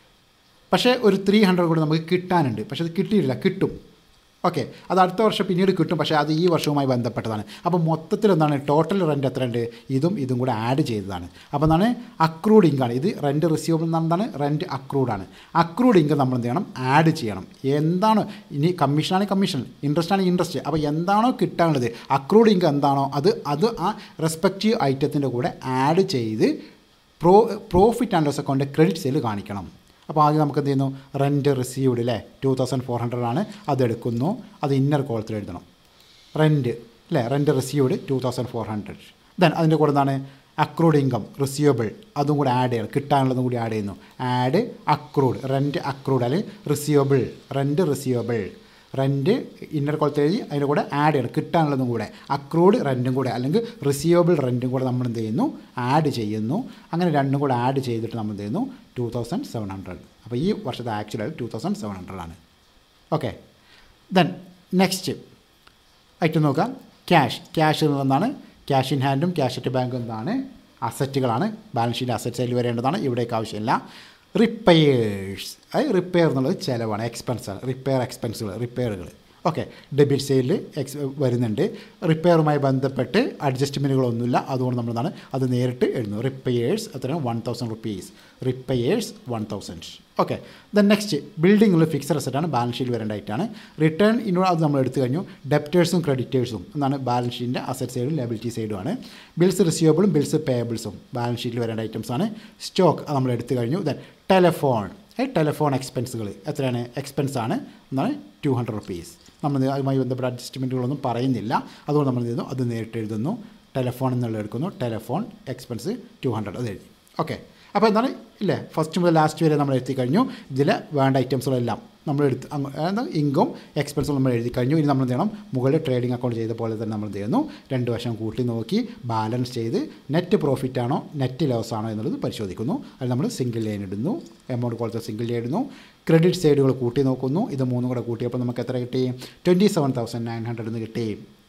പക്ഷേ ഒരു ത്രീ ഹൺഡ്രഡ് കൂടെ നമുക്ക് കിട്ടാനുണ്ട് പക്ഷേ അത് കിട്ടിയിട്ടില്ല കിട്ടും ഓക്കെ അത് അടുത്ത വർഷം പിന്നീട് കിട്ടും പക്ഷേ അത് ഈ വർഷവുമായി ബന്ധപ്പെട്ടതാണ് അപ്പോൾ മൊത്തത്തിൽ എന്താണ് ടോട്ടൽ റെൻറ്റ് എത്രയുണ്ട് ഇതും ഇതും കൂടെ ആഡ് ചെയ്തതാണ് അപ്പോൾ എന്താണ് അക്രൂഡ് ഇങ്കാണ് ഇത് റെൻറ്റ് റിസീവബിൾ എന്താണ് റെൻറ്റ് അക്രൂഡാണ് അക്രൂഡ് ഇൻകം നമ്മൾ എന്ത് ചെയ്യണം ആഡ് ചെയ്യണം എന്താണ് ഇനി കമ്മീഷനാണ് കമ്മീഷൻ ഇൻട്രസ്റ്റ് ആണ് ഇൻട്രസ്റ്റ് അപ്പോൾ എന്താണോ കിട്ടാനുള്ളത് അക്രൂഡ് ഇൻകം എന്താണോ അത് അത് ആ റെസ്പെക്റ്റീവ് ഐറ്റത്തിൻ്റെ കൂടെ ആഡ് ചെയ്ത് pro profit and loss account credit sale കാണിക്കണം അപ്പോൾ ആദ്യം നമുക്ക് എന്ത് ചെയ്യുന്നു റെൻറ്റ് റിസീവ്ഡ് അല്ലേ ടു തൗസൻഡ് ഫോർ ഹൺഡ്രഡ് ആണ് അതെടുക്കുന്നു അത് ഇന്നർ കോളത്തിൽ എഴുതണം റെൻറ്റ് അല്ലേ rent received two thousand four hundred then അതിൻ്റെ കൂടെ എന്താണ് അക്രൂഡ് ഇൻകം റിസീവബിൾ അതും കൂടെ ആഡ് ചെയ്യണം കിട്ടാനുള്ളതും കൂടി ആഡ് ചെയ്യുന്നു ആഡ് അക്രൂഡ് റെൻറ്റ് അക്രൂഡ് അല്ലെങ്കിൽ receivable rent receivable rent inner കോളത്തിൽ എഴുതി അതിൻ്റെ കൂടെ ആഡ് ചെയ്യണം കിട്ടാനുള്ളതും കൂടെ അക്രൂഡ് റെൻറ്റും കൂടെ അല്ലെങ്കിൽ റിസീവബിൾ റെൻറ്റും കൂടെ നമ്മൾ എന്ത് ചെയ്യുന്നു ആഡ് ചെയ്യുന്നു അങ്ങനെ രണ്ടും കൂടെ ആഡ് ചെയ്തിട്ട് നമ്മൾ എന്ത് ചെയ്യുന്നു ടു തൗസൻഡ് സെവൻ ഹൺഡ്രഡ് അപ്പോൾ ഈ വർഷത്തെ actual two thousand seven hundred ആണ് ഓക്കെ ദെൻ നെക്സ്റ്റ് ഐറ്റം നോക്കാം ക്യാഷ് ക്യാഷ് എന്നുള്ളതാണ് ക്യാഷ് ഇൻ ഹാൻഡും ക്യാഷ് അറ്റ് ബാങ്കും എന്താണ് അസറ്റുകളാണ് ബാലൻസ് ഷീറ്റ് അസറ്റ് സൈഡിൽ വരേണ്ടതാണ് ഇവിടേക്ക് ആവശ്യമില്ല റിപ്പയേഴ്സ് അത് റിപ്പയർ എന്നുള്ളത് ചിലവാണ് എക്സ്പെൻസാണ് റിപ്പയർ എക്സ്പെൻസുകൾ റിപ്പയറുകൾ ഓക്കെ ഡെബിറ്റ് സൈഡിൽ എക്സ് വരുന്നുണ്ട് റിപ്പയറുമായി ബന്ധപ്പെട്ട് അഡ്ജസ്റ്റ്മെൻറ്റുകളൊന്നുമില്ല അതുകൊണ്ട് നമ്മൾ എന്താണ് അത് നേരിട്ട് എഴുതുന്നു റിപ്പയേഴ്സ് എത്രയാണ് one thousand rupees repairs one thousand okay then next ബിൽഡിങ്ങിൽ ഫിക്സഡ് അസറ്റാണ് ബാലൻസ് ഷീറ്റ് വരേണ്ട ആയിട്ടാണ് റിട്ടേൺ ഇന്നോട് അത് നമ്മൾ എടുത്തു കഴിഞ്ഞു ഡെപ്റ്റേഴ്സും ക്രെഡിറ്റേഴ്സും എന്നാണ് ബാലൻസ് ഷീറ്റിൻ്റെ അസറ്റ് സൈഡും ലബിലിറ്റി സൈഡുമാണ് ബിൽസ് റിസീവബിളും ബിൽസ് പേയബിൾസും ബാലൻസ് ഷീറ്റിൽ വരേണ്ട ഐറ്റംസ് ആണ് സ്റ്റോക്ക് അത് നമ്മൾ എടുത്തു കഴിഞ്ഞു ദെൻ ടെലഫോൺ ടെലഫോൺ എക്സ്പെൻസുകൾ എത്രയാണ് എക്സ്പെൻസ് ആണ് എന്നാണ് ടു ഹൺഡ്രഡ് റുപ്പീസ് നമ്മൾ അതുമായി ബന്ധപ്പെട്ട അഡ്ജസ്റ്റ്മെൻറ്റുകളൊന്നും പറയുന്നില്ല അതുകൊണ്ട് നമ്മൾ ചെയ്യുന്നു അത് നേരിട്ട് എഴുതുന്നു ടെലഫോൺ എന്നുള്ള എടുക്കുന്നു ടെലഫോൺ എക്സ്പെൻസ് ടു ഹൺഡ്രഡ് അത് എഴുതി ഓക്കെ അപ്പോൾ എന്താണ് ഇല്ലേ ഫസ്റ്റ് മുതൽ ലാസ്റ്റ് വരെ നമ്മൾ എഴുതി കഴിഞ്ഞു ഇതിൽ വേണ്ട ഐറ്റംസുകളെല്ലാം നമ്മൾ എടുത്ത് എന്താ ഇൻകം എക്സ്പെൻസും നമ്മൾ എഴുതി കഴിഞ്ഞു ഇനി നമ്മൾ എന്ത് ചെയ്യണം മുകളിൽ ട്രേഡിംഗ് അക്കൗണ്ട് ചെയ്ത പോലെ തന്നെ നമ്മൾ എന്ത് ചെയ്യുന്നു രണ്ട് വശം കൂട്ടി നോക്കി ബാലൻസ് ചെയ്ത് നെറ്റ് പ്രോഫിറ്റ് ആണോ നെറ്റ് ലോസ് ആണോ എന്നുള്ളത് പരിശോധിക്കുന്നു അത് നമ്മൾ സിംഗിൾ ലൈൻ ഇടുന്നു എമൗണ്ട് കൊടുത്ത സിംഗിൾ ലൈൻ ഇടുന്നു ക്രെഡിറ്റ് സൈഡുകൾ കൂട്ടി നോക്കുന്നു ഇത് മൂന്നും കൂടെ കൂട്ടിയപ്പോൾ നമുക്ക് എത്ര കിട്ടി twenty seven thousand nine hundred എന്ന് കിട്ടി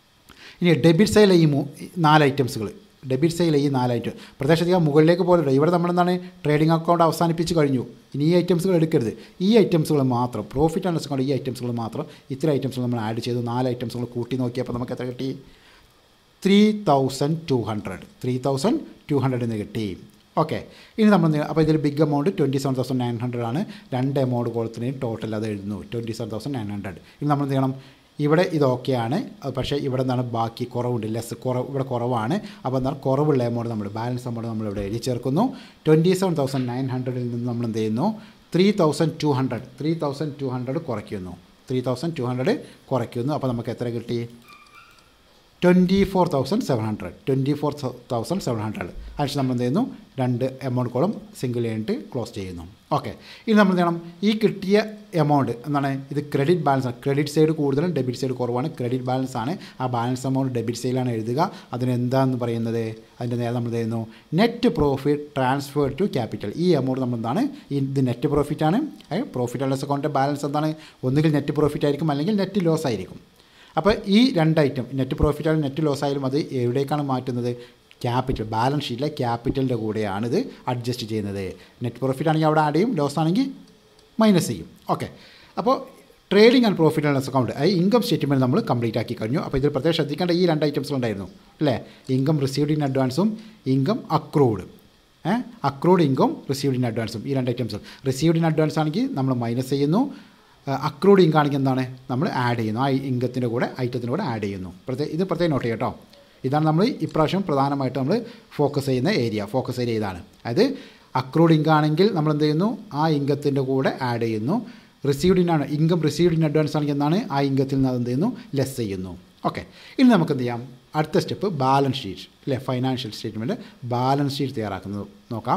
ഇനി ഡെബിറ്റ് സൈഡിലെ ഈ നാല് ഐറ്റംസുകൾ ഡെബിറ്റ് സൈഡിലെ ഈ നാല് ഐറ്റം പ്രദേശത്തേക്ക് മുകളിലേക്ക് പോലെ ഇവിടെ നമ്മൾ എന്താണ് ട്രേഡിംഗ് അക്കൗണ്ട് അവസാനിപ്പിച്ച് കഴിഞ്ഞു ഇനി ഈ ഐറ്റംസുകൾ എടുക്കരുത് ഈ ഐറ്റംസുകൾ മാത്രം പ്രോഫിറ്റ് ആൻഡ് ലോസ് അക്കൗണ്ട് ഈ ഐറ്റംസുകൾ മാത്രം ഇത്ര ഐറ്റംസുകൾ നമ്മൾ ആഡ് ചെയ്തു നാല് ഐറ്റംസുകൾ കൂട്ടി നോക്കിയപ്പോൾ നമുക്ക് എത്ര കിട്ടി three thousand two hundred three thousand two hundred എന്ന് കിട്ടി ഓക്കെ ഇനി നമ്മൾ അപ്പോൾ ഇതിൽ big amount twenty seven thousand nine hundred ആണ് രണ്ട് എമൗണ്ട് കൊടുത്തിന് ടോട്ടൽ അത് എഴുതുന്നു twenty seven thousand nine hundred ഇനി നമ്മൾ എന്ത് ചെയ്യണം ഇവിടെ ഇത് ഓക്കെയാണ് പക്ഷേ ഇവിടെ നിന്നാണ് ബാക്കി കുറവുണ്ട് ലെസ് കുറവ് ഇവിടെ കുറവാണ് അപ്പോൾ എന്താണ് കുറവുള്ള എമൗണ്ട് നമ്മൾ ബാലൻസ് എമൗണ്ട് നമ്മൾ ഇവിടെ എഴുതി ചേർക്കുന്നു ട്വൻറ്റി സെവൻ തൗസൻഡ് നയൻ ഹൺഡ്രഡിൽ നിന്ന് നമ്മൾ എന്ത് ചെയ്യുന്നു three thousand two hundred three thousand two hundred കുറയ്ക്കുന്നു ത്രീ തൗസൻഡ് ടു ഹൺഡ്രഡ് കുറയ്ക്കുന്നു അപ്പോൾ നമുക്ക് എത്ര കിട്ടി twenty four thousand seven hundred twenty four thousand seven hundred അതിന് നമ്മൾ എന്ത് ചെയ്യുന്നു രണ്ട് എമൗണ്ട് കോളം സിംഗിൾ ചെയ്തിട്ട് ക്ലോസ് ചെയ്യുന്നു ഓക്കെ ഇനി നമ്മൾ എന്ത് ചെയ്യണം ഈ കിട്ടിയ എമൗണ്ട് എന്താണ് ഇത് ക്രെഡിറ്റ് ബാലൻസ് ആണ് ക്രെഡിറ്റ് സൈഡ് കൂടുതലും ഡെബിറ്റ് സൈഡ് കുറവാണ് ക്രെഡിറ്റ് ബാലൻസ് ആണ് ആ ബാലൻസ് എമൗണ്ട് ഡെബിറ്റ് സൈഡിലാണ് എഴുതുക അതിന് എന്താണെന്ന് പറയുന്നത് അതിൻ്റെ നേരെ നമ്മൾ ചെയ്യുന്നു net profit transfer to capital ഈ എമൗണ്ട് നമ്മൾ എന്താണ് ഇത് നെറ്റ് പ്രോഫിറ്റ് ആണ് പ്രോഫിറ്റ് ആൻഡ് ലോസ് അക്കൗണ്ടിൻ്റെ ബാലൻസ് എന്താണ് ഒന്നുകിൽ നെറ്റ് പ്രോഫിറ്റ് ആയിരിക്കും അല്ലെങ്കിൽ നെറ്റ് ലോസ് ആയിരിക്കും അപ്പോൾ ഈ രണ്ട് ഐറ്റം നെറ്റ് പ്രോഫിറ്റ് ആയാലും നെറ്റ് ലോസ് ആയാലും അത് എവിടേക്കാണ് മാറ്റുന്നത് ക്യാപിറ്റൽ ബാലൻസ് ഷീറ്റിലെ ക്യാപിറ്റലിൻ്റെ കൂടെയാണ് ഇത് അഡ്ജസ്റ്റ് ചെയ്യുന്നത് നെറ്റ് പ്രോഫിറ്റ് ആണെങ്കിൽ അവിടെ ആഡ് ചെയ്യും ലോസ് ആണെങ്കിൽ മൈനസ് ചെയ്യും ഓക്കെ അപ്പോൾ trading and profit and loss account അത് ഇൻകം സ്റ്റേറ്റ്മെൻറ്റ് നമ്മൾ കംപ്ലീറ്റ് ആക്കി കഴിഞ്ഞു അപ്പോൾ ഇതിൽ പ്രത്യേകം ശ്രദ്ധിക്കേണ്ട ഈ രണ്ട് ഐറ്റംസ് ഉണ്ടായിരുന്നു അല്ലേ ഇൻകം റിസീവ്ഡ് ഇൻ അഡ്വാൻസും ഇൻകം അക്രൂഡ് ഏഹ് അക്രൂഡ് ഇൻകം റിസീവ്ഡ് ഇൻ അഡ്വാൻസും ഈ രണ്ട് ഐറ്റംസ് റിസീവ്ഡ് ഇൻ അഡ്വാൻസ് ആണെങ്കിൽ നമ്മൾ മൈനസ് ചെയ്യുന്നു അക്രൂഡ് ഇൻകം ആണെങ്കിൽ എന്താണ് നമ്മൾ ആഡ് ചെയ്യുന്നു ആ ഇൻകത്തിൻ്റെ കൂടെ ഐറ്റത്തിൻ്റെ കൂടെ ആഡ് ചെയ്യുന്നു പ്രത്യേക ഇത് പ്രത്യേകം നോട്ട് ചെയ്യട്ടോ ഇതാണ് നമ്മൾ ഇപ്രാവശ്യം പ്രധാനമായിട്ട് നമ്മൾ ഫോക്കസ് ചെയ്യുന്ന ഏരിയ ഫോക്കസ് ഏരിയ ഇതാണ് അതായത് അക്രൂഡ് ഇൻകം ആണെങ്കിൽ നമ്മൾ എന്ത് ചെയ്യുന്നു ആ ഇൻകത്തിൻ്റെ കൂടെ ആഡ് ചെയ്യുന്നു റിസീവ്ഡ് ഇൻ ആണ് ഇൻകം റിസീവ്ഡ് ഇൻ അഡ്വാൻസ് ആണെങ്കിൽ എന്താണ് ആ ഇൻകത്തിൽ നിന്ന് അത് എന്ത് ചെയ്യുന്നു ലെസ് ചെയ്യുന്നു ഓക്കെ ഇനി നമുക്ക് എന്ത് ചെയ്യാം അടുത്ത സ്റ്റെപ്പ് ബാലൻസ് ഷീറ്റ് അല്ലേ ഫൈനാൻഷ്യൽ സ്റ്റേറ്റ്മെൻറ്റ് ബാലൻസ് ഷീറ്റ് തയ്യാറാക്കുന്നത് നോക്കാം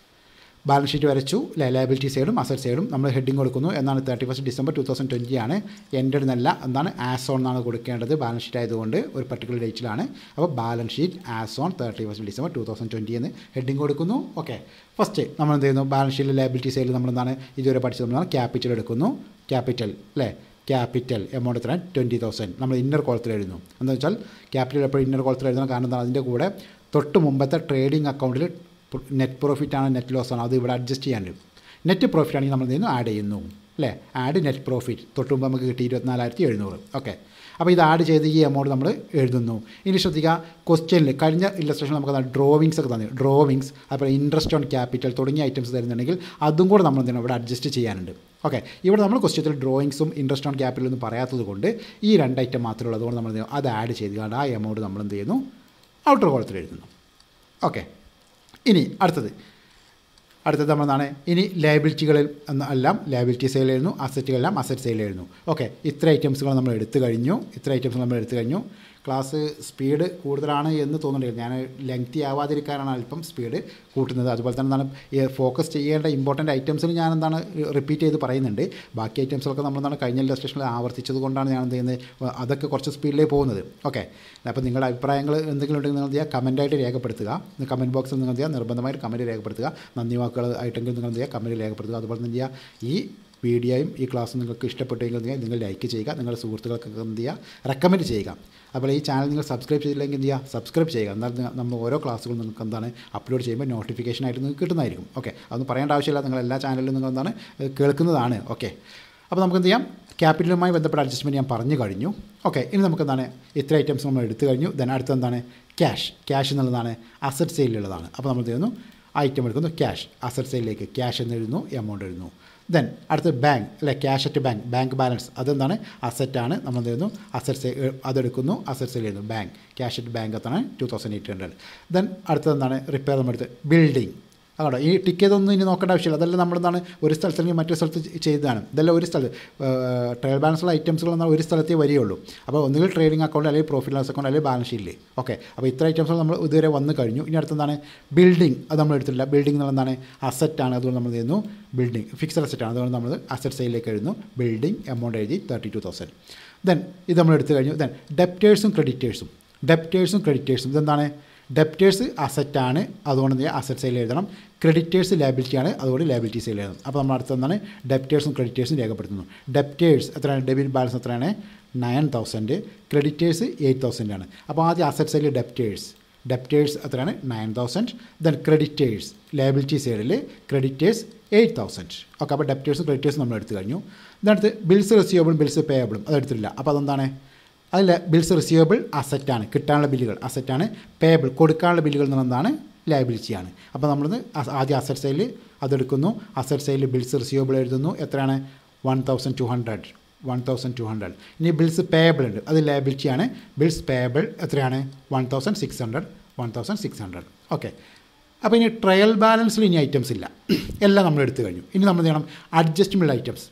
ബാലൻസ് ഷീറ്റ് വരച്ചു ലയബിലിറ്റി സൈഡും അസറ്റ് സൈഡും നമ്മൾ ഹെഡിങ് കൊടുക്കുന്നു എന്നാണ് thirty first December two thousand twenty ആണ് എൻ്റെ എന്നല്ല എന്താണ് ആസ് ഓൺ എന്നാണ് കൊടുക്കേണ്ടത് ബാലൻസ് ഷീറ്റ് ആയതുകൊണ്ട് ഒരു പർട്ടിക്കുലർ ഡേറ്റിലാണ് അപ്പോൾ balance sheet as on thirty first December two thousand twenty എന്ന് ഹെഡിങ് കൊടുക്കുന്നു ഓക്കെ ഫസ്റ്റ് നമ്മൾ എന്ത് ചെയ്യുന്നു ബാലൻസ് ഷീറ്റിൽ ലയബിലിറ്റി സൈഡിൽ നമ്മൾ എന്താണ് ഇതുവരെ പഠിച്ചത് നമ്മളാണ് ക്യാപിറ്റൽ എടുക്കുന്നു ക്യാപിറ്റൽ അല്ലേ ക്യാപിറ്റൽ എമൗണ്ട് എത്ര ട്വൻറ്റി തൗസൻഡ് നമ്മൾ ഇന്നർ കോളത്തിൽ എഴുതുന്നു എന്താ വെച്ചാൽ ക്യാപിറ്റൽ എപ്പോഴും ഇന്നർ കോളത്തിൽ എഴുതണം കാരണം എന്താണ് അതിൻ്റെ കൂടെ തൊട്ട് മുമ്പത്തെ ട്രേഡിംഗ് അക്കൗണ്ടിൽ നെറ്റ് പ്രോഫിറ്റ് ആണ് നെറ്റ് ലോസ് ആണ് അത് ഇവിടെ അഡ്ജസ്റ്റ് ചെയ്യാനുണ്ട് നെറ്റ് പ്രോഫിറ്റ് ആണെങ്കിൽ നമ്മൾ എന്ത് ചെയ്യുന്നു ആഡ് ചെയ്യുന്നു അല്ലേ ആഡ് നെറ്റ് പ്രോഫിറ്റ് തൊട്ട് മുമ്പ് നമുക്ക് കിട്ടി ഇരുപത്തിനാലായിരത്തി എഴുന്നൂറ് ഓക്കെ അപ്പോൾ ഇത് ആഡ് ചെയ്ത് ഈ എമൗണ്ട് നമ്മൾ എഴുതുന്നു ഇനി ശ്രദ്ധിക്കുക ക്വസ്റ്റ്യനിൽ കഴിഞ്ഞ ഇല്ലസ്ട്രേഷൻ നമുക്ക് ഡ്രോവിങ്സ് ഒക്കെ തന്നെ ഡ്രോവിങ്സ് അതുപോലെ ഇൻട്രസ്റ്റ് ഓൺ ക്യാപിറ്റൽ തുടങ്ങിയ ഐറ്റംസ് തരുന്നുണ്ടെങ്കിൽ അതും കൂടെ നമ്മൾ എന്താണ് ഇവിടെ അഡ്ജസ്റ്റ് ചെയ്യാനുണ്ട് ഓക്കെ ഇവിടെ നമ്മൾ ക്വസ്റ്റ്യത്തിൽ ഡ്രോയിങ്സും ഇൻട്രസ്റ്റ് ഓൺ ക്യാപിറ്റൽ ഒന്നും പറയാത്തത് കൊണ്ട് ഈ രണ്ട് ഐറ്റം മാത്രമേ ഉള്ളൂ അതുകൊണ്ട് നമ്മൾ എന്ത് ചെയ്യും അത് ആഡ് ചെയ്തുകൊണ്ട് ആ എമൗണ്ട് നമ്മൾ എന്ത് ചെയ്യുന്നു ഔട്ടർ കോളത്തിൽ എഴുതുന്നു ഓക്കെ ഇനി അടുത്തത് അടുത്തത് നമ്മളെന്താണ് ഇനി ലയബിലിറ്റികളിൽ എല്ലാം ലയബിലിറ്റി സെയിലായിരുന്നു അസറ്റുകളെല്ലാം അസറ്റ് സെയിലായിരുന്നു ഓക്കെ ഇത്ര ഐറ്റംസുകൾ നമ്മൾ എടുത്തു കഴിഞ്ഞു ഇത്ര ഐറ്റംസ് നമ്മൾ എടുത്തു കഴിഞ്ഞു ക്ലാസ് സ്പീഡ് കൂടുതലാണ് എന്ന് തോന്നുന്നുണ്ട് ഞാൻ ലെങ്തി ആവാതിരിക്കാനാണ് അല്പം സ്പീഡ് കൂട്ടുന്നത് അതുപോലെ തന്നെ എന്താണ് ഫോക്കസ് ചെയ്യേണ്ട ഇമ്പോർട്ടൻ്റ് ഐറ്റംസിൽ ഞാൻ എന്താണ് റിപ്പീറ്റ് ചെയ്ത് പറയുന്നുണ്ട് ബാക്കി ഐറ്റംസുകളൊക്കെ നമ്മൾ എന്താണ് കഴിഞ്ഞ ഇല്ലസ്ട്രേഷനിൽ ആവർത്തിച്ചത് കൊണ്ടാണ് ഞാൻ എന്ത് ചെയ്യുന്നത് അതൊക്കെ കുറച്ച് സ്പീഡിലേക്ക് പോകുന്നത് ഓക്കെ അപ്പോൾ നിങ്ങളുടെ അഭിപ്രായങ്ങൾ എന്തെങ്കിലും ഉണ്ടെങ്കിൽ നിങ്ങൾ എന്ത് ചെയ്യുക കമൻറ്റായിട്ട് രേഖപ്പെടുത്തുക കമൻറ്റ് ബോക്സിൽ നിങ്ങൾ എന്ത് ചെയ്യുക നിർബന്ധമായിട്ട് കമൻറ്റ് രേഖപ്പെടുത്തുക നന്ദി വാക്കുകൾ ആയിട്ടെങ്കിലും നിങ്ങൾ എന്ത് ചെയ്യുക കമൻറ്റ് രേഖപ്പെടുത്തുക അതുപോലെ തന്നെ എന്ത് ചെയ്യുക ഈ വീഡിയോയും ഈ ക്ലാസ്സും നിങ്ങൾക്ക് ഇഷ്ടപ്പെട്ടെങ്കിൽ എന്ത് ചെയ്യുക നിങ്ങൾ ലൈക്ക് ചെയ്യുക നിങ്ങളുടെ സുഹൃത്തുക്കൾക്കൊക്കെ എന്ത് ചെയ്യുക റെക്കമെൻഡ് ചെയ്യുക അതുപോലെ ഈ ചാനൽ നിങ്ങൾ സബ്സ്ക്രൈബ് ചെയ്തില്ലെങ്കിൽ എന്ത് ചെയ്യുക സബ്സ്ക്രൈബ് ചെയ്യുക എന്നാൽ നമ്മൾ ഓരോ ക്ലാസ്സുകളും നിങ്ങൾക്ക് എന്താണ് അപ്ലോഡ് ചെയ്യുമ്പോൾ നോട്ടിഫിക്കേഷൻ ആയിട്ട് നിങ്ങൾക്ക് കിട്ടുന്നതായിരിക്കും ഓക്കെ അതൊന്നും പറയേണ്ട ആവശ്യമില്ല നിങ്ങൾ എല്ലാ ചാനലിലും നിങ്ങൾ എന്താണ് കേൾക്കുന്നതാണ് ഓക്കെ അപ്പോൾ നമുക്ക് എന്ത് ചെയ്യാം ക്യാപിറ്റലുമായി ബന്ധപ്പെട്ട അഡ്ജസ്റ്റ്മെൻറ്റ് ഞാൻ പറഞ്ഞു കഴിഞ്ഞു ഓക്കെ ഇനി നമുക്ക് എന്താണ് ഇത്ര ഐറ്റംസ് നമ്മൾ എടുത്തു കഴിഞ്ഞു ദെൻ അടുത്ത എന്താണ് ക്യാഷ് ക്യാഷ് എന്നുള്ളതാണ് അസറ്റ് സെയിലുള്ളതാണ് അപ്പോൾ നമ്മൾ ചെയ്യുന്നു ഐറ്റം എടുക്കുന്നു ക്യാഷ് അസറ്റ് സെയിലിലേക്ക് ക്യാഷ് എന്ന് എഴുതുന്നു എമൗണ്ട് എഴുതുന്നു ദെൻ അടുത്ത് ബാങ്ക് അല്ലെ cash at bank bank balance അതെന്താണ് അസറ്റാണ് നമ്മൾ എന്ത് ചെയ്യുന്നു അസറ്റ്സ് അതെടുക്കുന്നു അസറ്റ്സ് ചെയ്യുന്നു ബാങ്ക് ക്യാഷ് അറ്റ് ബാങ്ക് എത്താണ് two thousand eight hundred then അടുത്തത് എന്താണ് റിപ്പയർ നമ്മൾ എടുത്ത് ബിൽഡിംഗ് അതുകൊണ്ട് ഈ ടിക്ക് ചെയ്തൊന്നും ഇനി നോക്കേണ്ട ആവശ്യമില്ല അതെല്ലാം നമ്മളെന്താണ് ഒരു സ്ഥലത്ത് അല്ലെങ്കിൽ മറ്റൊരു സ്ഥലത്ത് ചെയ്തതാണ് ഇതെല്ലാം ഒരു സ്ഥലത്ത് ട്രയൽ ബാലൻസുള്ള ഐറ്റംസുകൾ എന്നാൽ ഒരു സ്ഥലത്തേ വരികയുള്ളൂ അപ്പോൾ ഒന്നുകിൽ ട്രേഡിംഗ് അക്കൗണ്ട് അല്ലെങ്കിൽ പ്രോഫിറ്റ് ലോസ് അക്കൗണ്ട് അല്ലെങ്കിൽ ബാലൻസ് ഷീറ്റിൽ ഓക്കെ അപ്പോൾ ഇത്ര ഐറ്റംസ് നമ്മൾ ഇതുവരെ വന്ന് കഴിഞ്ഞു ഇനി അടുത്തെന്താണ് ബിൽഡിംഗ് അത് നമ്മൾ എടുത്തിട്ടില്ല ബിൽഡിംഗ് എന്നുള്ള എന്താണ് അസറ്റാണ് അതുകൊണ്ട് നമ്മൾ ചെയ്യുന്നു ബിൽഡിംഗ് ഫിക്സഡ് അസറ്റാണ് അതുകൊണ്ട് നമ്മൾ അസറ്റ് സൈഡിലേക്ക് എഴുതുന്നു ബിൽഡിംഗ് എമൗണ്ട് എഴുതി തേർട്ടി ടു തൗസൻഡ് ദെൻ ഇത് നമ്മൾ എടുത്തു കഴിഞ്ഞു ദെൻ ഡെപ്റ്റേഴ്സും ക്രെഡിറ്റേഴ്സും ഡെപ്റ്റേഴ്സും ക്രെഡിറ്റേഴ്സും ഇതെന്താണ് ഡെപ്റ്റേഴ്സ് അസറ്റാണ് അതുകൊണ്ട് എന്ത് ചെയ്യുക അസറ്റ് സൈഡിൽ എഴുതണം ക്രെഡിറ്റേഴ്സ് ലാബിലിറ്റിയാണ് അതുകൊണ്ട് ലാബിലിറ്റി സൈഡിൽ എഴുതണം അപ്പോൾ നമ്മൾ അടുത്ത എന്താണ് ഡെപ്റ്റേഴ്സും ക്രെഡിറ്റേഴ്സും രേഖപ്പെടുത്തുന്നു ഡെപ്റ്റേഴ്സ് എത്രയാണ് ഡെബിറ്റ് ബാലൻസ് എത്രയാണ് nine thousand creditors eight thousand ആണ് അപ്പോൾ ആദ്യം അസറ്റ് സൈഡിൽ ഡെപ്റ്റേഴ്സ് ഡെപ്റ്റേഴ്സ് എത്രയാണ് nine thousand then creditors liability സൈഡിൽ ക്രെഡിറ്റേഴ്സ് എയ്റ്റ് തൗസൻഡ് ഓക്കെ അപ്പോൾ ഡെപ്റ്റേഴ്സും ക്രെഡിറ്റേഴ്സും നമ്മൾ എടുത്തു കഴിഞ്ഞു ഇതടുത്ത് ബിൽസ് റിസീവബിളും ബിൽസ് പേയബിളും അത് എടുത്തിട്ടില്ല അപ്പോൾ അതെന്താണ് അതിൽ ബിൽസ് റിസീവബിൾ അസറ്റാണ് കിട്ടാനുള്ള ബില്ലുകൾ അസറ്റാണ് പേയബിൾ കൊടുക്കാനുള്ള ബില്ലുകൾ എന്നുള്ളതാണ് ലയബിലിറ്റിയാണ് അപ്പോൾ നമ്മളത് ആദ്യം അസറ്റ് സൈഡിൽ അതെടുക്കുന്നു അസറ്റ് സൈഡിൽ ബിൽസ് റിസീവബിൾ എഴുതുന്നു എത്രയാണ് one thousand two hundred one thousand two hundred ഇനി ബിൽസ് പേയബിൾ ഉണ്ട് അത് ലയബിലിറ്റിയാണ് ബിൽസ് പേയബിൾ എത്രയാണ് one thousand six hundred one thousand six hundred okay അപ്പോൾ ഇനി ട്രയൽ ബാലൻസിൽ ഇനി ഐറ്റംസ് ഇല്ല എല്ലാം നമ്മൾ എടുത്തു കഴിഞ്ഞു ഇനി നമ്മൾ ചെയ്യണം അഡ്ജസ്റ്റ്മെൻറ്റ് ഐറ്റംസ്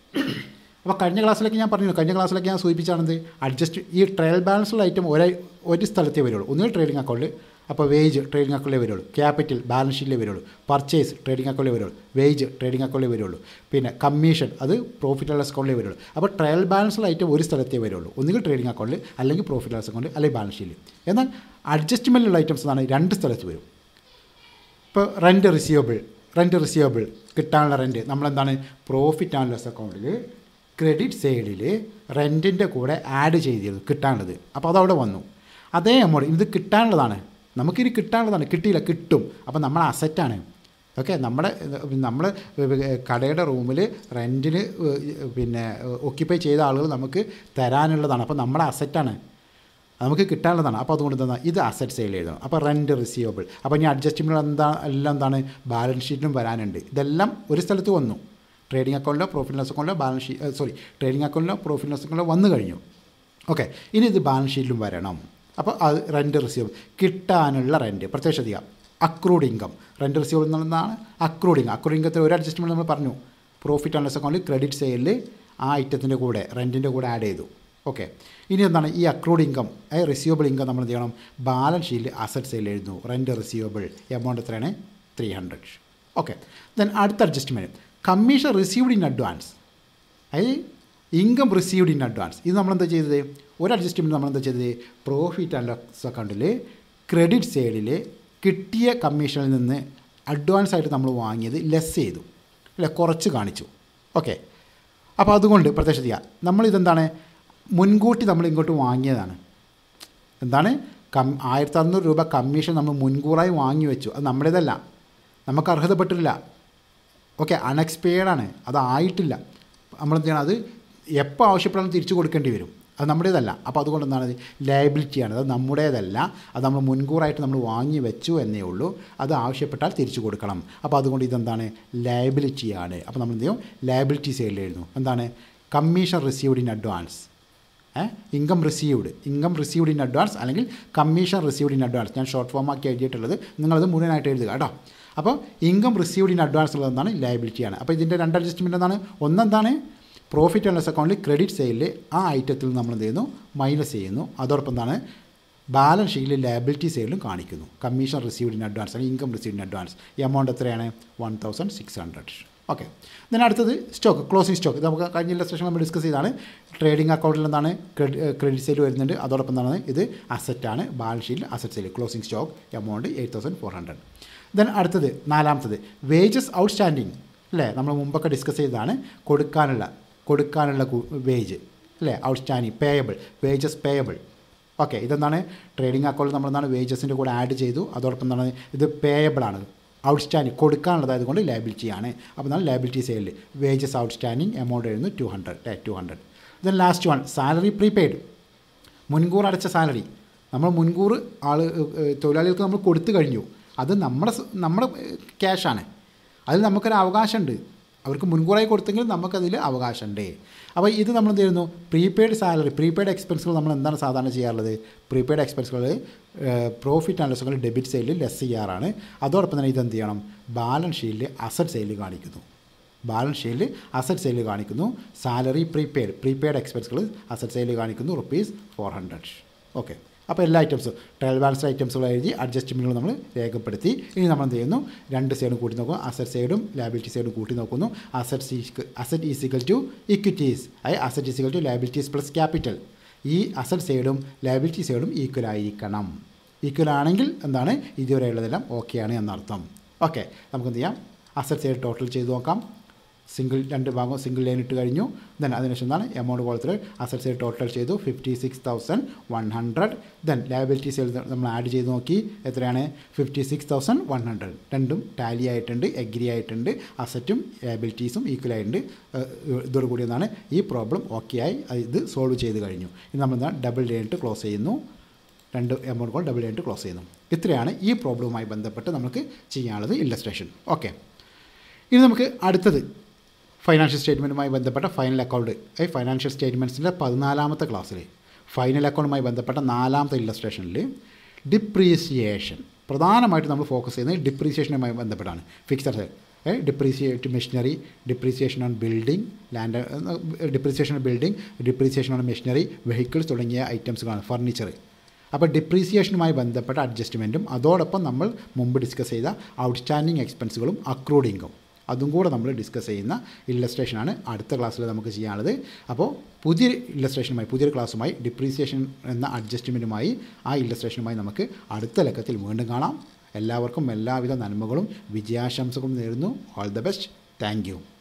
അപ്പോൾ കഴിഞ്ഞ ക്ലാസ്സിലൊക്കെ ഞാൻ പറഞ്ഞു കഴിഞ്ഞ ക്ലാസ്സിലൊക്കെ ഞാൻ സൂചിപ്പിച്ചാണെന്ത് അഡ്ജസ്റ്റ് ഈ ട്രയൽ ബാലൻസുള്ള ഐറ്റം ഒരേ ഒരു സ്ഥലത്തേ വരുള്ളൂ ഒന്നുകിൽ ട്രേഡിംഗ് അക്കൗണ്ടിൽ അപ്പോൾ വേജ് ട്രേഡിംഗ് അക്കൗണ്ടിലേ വരുള്ളൂ ക്യാപിറ്റൽ ബാലൻസ് ഷീറ്റിലേ വരുള്ളൂ പർച്ചേസ് ട്രേഡിംഗ് അക്കൗണ്ടിലേ വരുള്ളൂ വേജ് ട്രേഡിംഗ് അക്കൗണ്ടിലേ വരുള്ളൂ പിന്നെ കമ്മീഷൻ അത് പ്രോഫിറ്റ് ആൻഡ് ലോസ് അക്കൗണ്ടിലേ വരുള്ളൂ അപ്പോൾ ട്രയൽ ബാലൻസുള്ള ഐറ്റം ഒരു സ്ഥലത്തേ വരുള്ളൂ ഒന്നുകിൽ ട്രേഡിംഗ് അക്കൗണ്ടിൽ അല്ലെങ്കിൽ പ്രോഫിറ്റ് ലോസ് അക്കൗണ്ട് അല്ലെങ്കിൽ ബാലൻസ് ഷീറ്റിൽ എന്നാൽ അഡ്ജസ്റ്റ്മെൻറ്റിലുള്ള ഐറ്റംസ് എന്നാണ് രണ്ട് സ്ഥലത്ത് വരും ഇപ്പോൾ റെൻറ്റ് റിസീവബിൾ റെൻറ്റ് റിസീവബിൾ കിട്ടാനുള്ള റെൻറ്റ് നമ്മളെന്താണ് പ്രോഫിറ്റ് ആൻഡ് ലോസ് അക്കൗണ്ടിൽ ക്രെഡിറ്റ് സൈഡിൽ റെൻറ്റിൻ്റെ കൂടെ ആഡ് ചെയ്തിരുന്നു കിട്ടാനുള്ളത് അപ്പോൾ അതവിടെ വന്നു അതേ എമൗണ്ട് ഇത് കിട്ടാനുള്ളതാണ് നമുക്കിനി കിട്ടാനുള്ളതാണ് കിട്ടിയില്ല കിട്ടും അപ്പോൾ നമ്മൾ അസറ്റാണ് ഓക്കെ നമ്മുടെ നമ്മൾ കടയുടെ റൂമിൽ റെൻറ്റിന് പിന്നെ ഒക്യുപ്പൈ ചെയ്ത ആളുകൾ നമുക്ക് തരാനുള്ളതാണ് അപ്പോൾ നമ്മുടെ അസറ്റാണ് നമുക്ക് കിട്ടാനുള്ളതാണ് അപ്പോൾ അതുകൊണ്ട് എന്താ ഇത് അസറ്റ് സെയിൽ എഴുതണം അപ്പോൾ റെൻറ്റ് റിസീവബിൾ അപ്പോൾ ഇനി അഡ്ജസ്റ്റ്മെൻറ്റ് എന്താ എല്ലാം എന്താണ് ബാലൻസ് ഷീറ്റിലും വരാനുണ്ട് ഇതെല്ലാം ഒരു സ്ഥലത്ത് വന്നു ട്രേഡിംഗ് അക്കൗണ്ടിലോ പ്രോഫിറ്റ് ലോസ് അക്കൗണ്ടിലോ ബാലൻസ് ഷീറ്റ് സോറി ട്രേഡിംഗ് അക്കൗണ്ടിലോ പ്രോഫിറ്റ് ലോസ് അക്കൗണ്ടിലോ വന്നു കഴിഞ്ഞു ഓക്കെ ഇനി ഇത് ബാലൻസ് ഷീറ്റിലും വരണം അപ്പോൾ അത് റെൻറ്റ് റിസീവബിൾ കിട്ടാനുള്ള റെൻറ്റ് പ്രത്യേക ശ്രദ്ധിക്കുക അക്രൂഡ് ഇൻകം റെൻറ്റ് റിസീവബിൾ എന്നുള്ളതാണ് അക്രൂഡ് ഇൻകം അക്രൂഡ് ഇൻകത്തിൽ ഒരു അഡ്ജസ്റ്റ്മെൻറ്റ് നമ്മൾ പറഞ്ഞു പ്രോഫിറ്റ് ആൻഡ് ലോസ് അക്കൗണ്ടിൽ ക്രെഡിറ്റ് സെയിലിൽ ആ ഐറ്റത്തിൻ്റെ കൂടെ റെൻറ്റിൻ്റെ കൂടെ ആഡ് ചെയ്തു ഓക്കെ ഇനി എന്താണ് ഈ അക്രൂഡ് ഇൻകം റിസീവബിൾ ഇൻകം നമ്മൾ എന്ത് ചെയ്യണം ബാലൻസ് ഷീറ്റിൽ അസറ്റ് സെയിൽ എഴുതുന്നു റെൻറ്റ് റിസീവബിൾ എമൗണ്ട് എത്രയാണ് ത്രീ ഹൺഡ്രഡ് ഓക്കെ ദെൻ അടുത്ത adjustment commission received in advance അതായത് ഇൻകം റിസീവ്ഡ് ഇൻ അഡ്വാൻസ് ഇത് നമ്മളെന്താ ചെയ്തത് ഒരു അഡ്ജസ്റ്റ്മെൻറ്റ് നമ്മളെന്താ ചെയ്തത് പ്രോഫിറ്റ് ആൻഡ് ലോസ് അക്കൗണ്ടിൽ ക്രെഡിറ്റ് സൈഡിൽ കിട്ടിയ കമ്മീഷനിൽ നിന്ന് അഡ്വാൻസ് ആയിട്ട് നമ്മൾ വാങ്ങിയത് ലെസ് ചെയ്തു അല്ലെ കുറച്ച് കാണിച്ചു ഓക്കെ അപ്പോൾ അതുകൊണ്ട് പ്രത്യക്ഷ നമ്മളിതെന്താണ് മുൻകൂട്ടി നമ്മൾ ഇങ്ങോട്ട് വാങ്ങിയതാണ് എന്താണ് കം ആയിരത്തി അറുന്നൂറ് രൂപ കമ്മീഷൻ നമ്മൾ മുൻകൂറായി വാങ്ങി വെച്ചു അത് നമ്മുടേതല്ല നമുക്ക് അർഹതപ്പെട്ടില്ല ഓക്കെ അൺഎക്സ്പെയർഡാണ് അതായിട്ടില്ല നമ്മളെന്ത് ചെയ്യണം അത് എപ്പോൾ ആവശ്യപ്പെടാനും തിരിച്ചു കൊടുക്കേണ്ടി വരും അത് നമ്മുടേതല്ല അപ്പോൾ അതുകൊണ്ട് എന്താണ് അത് ലയബിലിറ്റിയാണ് അത് നമ്മുടേതല്ല അത് നമ്മൾ മുൻകൂറായിട്ട് നമ്മൾ വാങ്ങി വെച്ചു എന്നേ ഉള്ളൂ അത് ആവശ്യപ്പെട്ടാൽ തിരിച്ചു കൊടുക്കണം അപ്പോൾ അതുകൊണ്ട് ഇതെന്താണ് ലയബിലിറ്റിയാണ് അപ്പോൾ നമ്മൾ എന്ത് ചെയ്യും ലയബിലിറ്റി സൈഡിൽ എഴുതുന്നു എന്താണ് commission received in advance income received income received in advance അല്ലെങ്കിൽ കമ്മീഷൻ റിസീവ്ഡ് ഇൻ അഡ്വാൻസ് ഞാൻ ഷോർട്ട് ഫോം ആക്കി എഴുതിയിട്ടുള്ളത് നിങ്ങളത് മുഴുവനായിട്ട് എഴുതുക കേട്ടോ അപ്പോൾ ഇൻകം റിസീവ്ഡ് ഇൻ അഡ്വാൻസ് ഉള്ളത് എന്താണ് ലയബിലിറ്റിയാണ് അപ്പോൾ ഇതിൻ്റെ രണ്ട് അഡ്ജസ്റ്റ്മെൻറ്റ് എന്താണ് ഒന്നെന്താണ് പ്രോഫിറ്റ് ആൻഡ് ലോസ് അക്കൗണ്ടിൽ ക്രെഡിറ്റ് സെയിലിൽ ആ ഐറ്റത്തിൽ നമ്മൾ എന്ത് ചെയ്യുന്നു മൈനസ് ചെയ്യുന്നു അതോടൊപ്പം എന്താണ് ബാലൻസ് ഷീറ്റിൽ ലയബിലിറ്റി സെയിലും കാണിക്കുന്നു കമ്മീഷൻ റിസീവ്ഡ് ഇൻ അഡ്വാൻസ് അല്ലെങ്കിൽ ഇൻകം റിസീവ്ഡ് ഇൻ അഡ്വാൻസ് ഈ എമൗണ്ട് എത്രയാണ് one thousand six hundred okay then അടുത്തത് സ്റ്റോക്ക് ക്ലോസിംഗ് സ്റ്റോക്ക് ഇത് നമുക്ക് കഴിഞ്ഞ ഇല്ലസ്ട്രേഷൻ നമ്മൾ ഡിസ്കസ് ചെയ്താണ് ട്രേഡിംഗ് അക്കൗണ്ടിൽ എന്താണ് ക്രെഡിറ്റ് സെയിൽ വരുന്നുണ്ട് അതോടൊപ്പം എന്താണ് ഇത് അസറ്റാണ് ബാലൻസ് ഷീറ്റിൽ അസറ്റ് സെയിൽ closing stock amount eight thousand four hundred then അടുത്തത് നാലാമത്തത് വേജസ് ഔട്ട്സ്റ്റാൻഡിങ് അല്ലേ നമ്മൾ മുമ്പൊക്കെ ഡിസ്കസ് ചെയ്തതാണ് കൊടുക്കാനുള്ള കൊടുക്കാനുള്ള വേജ് അല്ലേ outstanding payable wages payable okay ഇതെന്താണ് ട്രേഡിംഗ് അക്കൗണ്ടിൽ നമ്മൾ എന്താണ് വേജസിൻ്റെ കൂടെ ആഡ് ചെയ്തു അതോടൊപ്പം എന്താണ് ഇത് പേയബിൾ ആണ് ഔട്ട്സ്റ്റാൻഡിങ് കൊടുക്കാനുള്ളതായത് കൊണ്ട് ലയബിലിറ്റി ആണ് അപ്പോൾ എന്താണ് ലയബിലിറ്റി സെയിലിൽ വേജസ് ഔട്ട്സ്റ്റാൻഡിങ് എമൗണ്ട് എഴുതുന്നു two hundred two hundred then last one salary prepaid മുൻകൂർ അടച്ച സാലറി നമ്മൾ മുൻകൂർ ആൾ തൊഴിലാളികൾക്ക് നമ്മൾ കൊടുത്തു കഴിഞ്ഞു അത് നമ്മുടെ സ- നമ്മുടെ ക്യാഷാണ് അതിൽ നമുക്കൊരു അവകാശമുണ്ട് അവർക്ക് മുൻകൂറായി കൊടുത്തെങ്കിൽ നമുക്കതിൽ അവകാശമുണ്ട് അപ്പോൾ ഇത് നമ്മൾ എന്ത് ചെയ്യുന്നു പ്രീപെയ്ഡ് സാലറി പ്രീപെയ്ഡ് എക്സ്പെൻസുകൾ നമ്മൾ എന്താണ് സാധാരണ ചെയ്യാറുള്ളത് പ്രീപെയ്ഡ് എക്സ്പെൻസുകൾ പ്രോഫിറ്റ് ആൻഡ് ലോസുകൾ ഡെബിറ്റ് സൈഡിൽ ലെസ് ചെയ്യാറാണ് അതോടൊപ്പം തന്നെ ഇതെന്ത് ചെയ്യണം ബാലൻസ് ഷീറ്റിൽ അസറ്റ് സൈഡിൽ കാണിക്കുന്നു ബാലൻസ് ഷീറ്റിൽ അസറ്റ് സെയിൽ കാണിക്കുന്നു സാലറി പ്രീപെയ്ഡ് പ്രീപെയ്ഡ് എക്സ്പെൻസുകൾ അസറ്റ് സെയിൽ കാണിക്കുന്നു റുപ്പീസ് ഫോർ ഹൺഡ്രഡ് ഓക്കെ അപ്പോൾ എല്ലാ ഐറ്റംസും ട്രയൽ ബാലൻസ് ഐറ്റംസുകൾ എഴുതി അഡ്ജസ്റ്റ്മെൻറ്റുകൾ നമ്മൾ രേഖപ്പെടുത്തി ഇനി നമ്മൾ എന്ത് ചെയ്യുന്നു രണ്ട് സൈഡും കൂട്ടി നോക്കും അസറ്റ് സൈഡും ലാബിലിറ്റി സൈഡും കൂട്ടി നോക്കുന്നു asset asset is equal to equities അതായത് asset is equal to liabilities plus capital ഈ അസറ്റ് സൈഡും ലാബിലിറ്റി സൈഡും ഈക്വൽ ആയിരിക്കണം ഈക്വൽ ആണെങ്കിൽ എന്താണ് ഇതുവരെയുള്ളതെല്ലാം ഓക്കെയാണ് എന്നർത്ഥം ഓക്കെ നമുക്ക് എന്ത് ചെയ്യാം അസറ്റ് സൈഡ് ടോട്ടൽ ചെയ്ത് നോക്കാം സിംഗിൾ രണ്ട് ഭാഗം സിംഗിൾ ലൈൻ ഇട്ട് കഴിഞ്ഞു ദെൻ അതിനുശേഷം എന്താണ് എമൗണ്ട് കോളത്തിൽ അസറ്റ് സൈഡ് ടോട്ടൽ ചെയ്തു fifty six thousand one hundred then liability side നമ്മൾ ആഡ് ചെയ്ത് നോക്കി എത്രയാണ് fifty six thousand one hundred രണ്ടും ടാലി ആയിട്ടുണ്ട് എഗ്രി ആയിട്ടുണ്ട് അസറ്റും ലയബിലിറ്റീസും ഈക്വൽ ആയിട്ടുണ്ട് ഏഹ് ഇതോട് കൂടി എന്താണ് ഈ പ്രോബ്ലം ഓക്കെ ആയി അത് ഇത് സോൾവ് ചെയ്ത് കഴിഞ്ഞു ഇനി നമ്മൾ എന്താണ് ഡബിൾ ലൈൻ ഇട്ട് ക്ലോസ് ചെയ്യുന്നു രണ്ട് എമൗണ്ട് കോൾ ഡബിൾ ആയിട്ട് ക്ലോസ് ചെയ്യുന്നു ഇത്രയാണ് ഈ പ്രോബ്ലവുമായി ബന്ധപ്പെട്ട് നമുക്ക് ചെയ്യാനുള്ളത് ഇല്ലസ്ട്രേഷൻ ഓക്കെ ഇനി നമുക്ക് അടുത്തത് ഫൈനാൻഷ്യൽ സ്റ്റേറ്റ്മെൻറ്റുമായി ബന്ധപ്പെട്ട ഫൈനൽ അക്കൗണ്ട് ഈ ഫൈനാൻഷ്യൽ സ്റ്റേറ്റ്മെൻറ്റ്സിൻ്റെ പതിനാലാമത്തെ ക്ലാസ്സിൽ ഫൈനൽ അക്കൗണ്ടുമായി ബന്ധപ്പെട്ട നാലാമത്തെ ഇല്ലസ്ട്രേഷനിൽ ഡിപ്രീസിയേഷൻ പ്രധാനമായിട്ട് നമ്മൾ ഫോക്കസ് ചെയ്യുന്നത് ഡിപ്രീസിയേഷനുമായി ബന്ധപ്പെട്ടാണ് fixed depreciate machinery depreciation on building land depreciation on building depreciation on machinery vehicles തുടങ്ങിയ ഐറ്റംസുകളാണ് ഫർണിച്ചർ അപ്പോൾ ഡിപ്രീസിയേഷനുമായി ബന്ധപ്പെട്ട അഡ്ജസ്റ്റ്മെൻറ്റും അതോടൊപ്പം നമ്മൾ മുമ്പ് ഡിസ്കസ് ചെയ്ത ഔട്ട്സ്റ്റാൻഡിങ് എക്സ്പെൻസുകളും അക്രൂഡ് ഇൻകം അതും കൂടെ നമ്മൾ ഡിസ്കസ് ചെയ്യുന്ന ഇല്ലസ്ട്രേഷനാണ് അടുത്ത ക്ലാസ്സിൽ നമുക്ക് ചെയ്യാനുള്ളത് അപ്പോൾ പുതിയൊരു ഇല്ലസ്ട്രേഷനുമായി പുതിയൊരു ക്ലാസ്സുമായി ഡിപ്രീസിയേഷൻ എന്ന അഡ്ജസ്റ്റ്മെൻറ്റുമായി ആ ഇല്ലസ്ട്രേഷനുമായി നമുക്ക് അടുത്ത ലക്കത്തിൽ വീണ്ടും കാണാം എല്ലാവർക്കും എല്ലാവിധ നന്മകളും വിജയാശംസകളും നേരുന്നു all the best thank U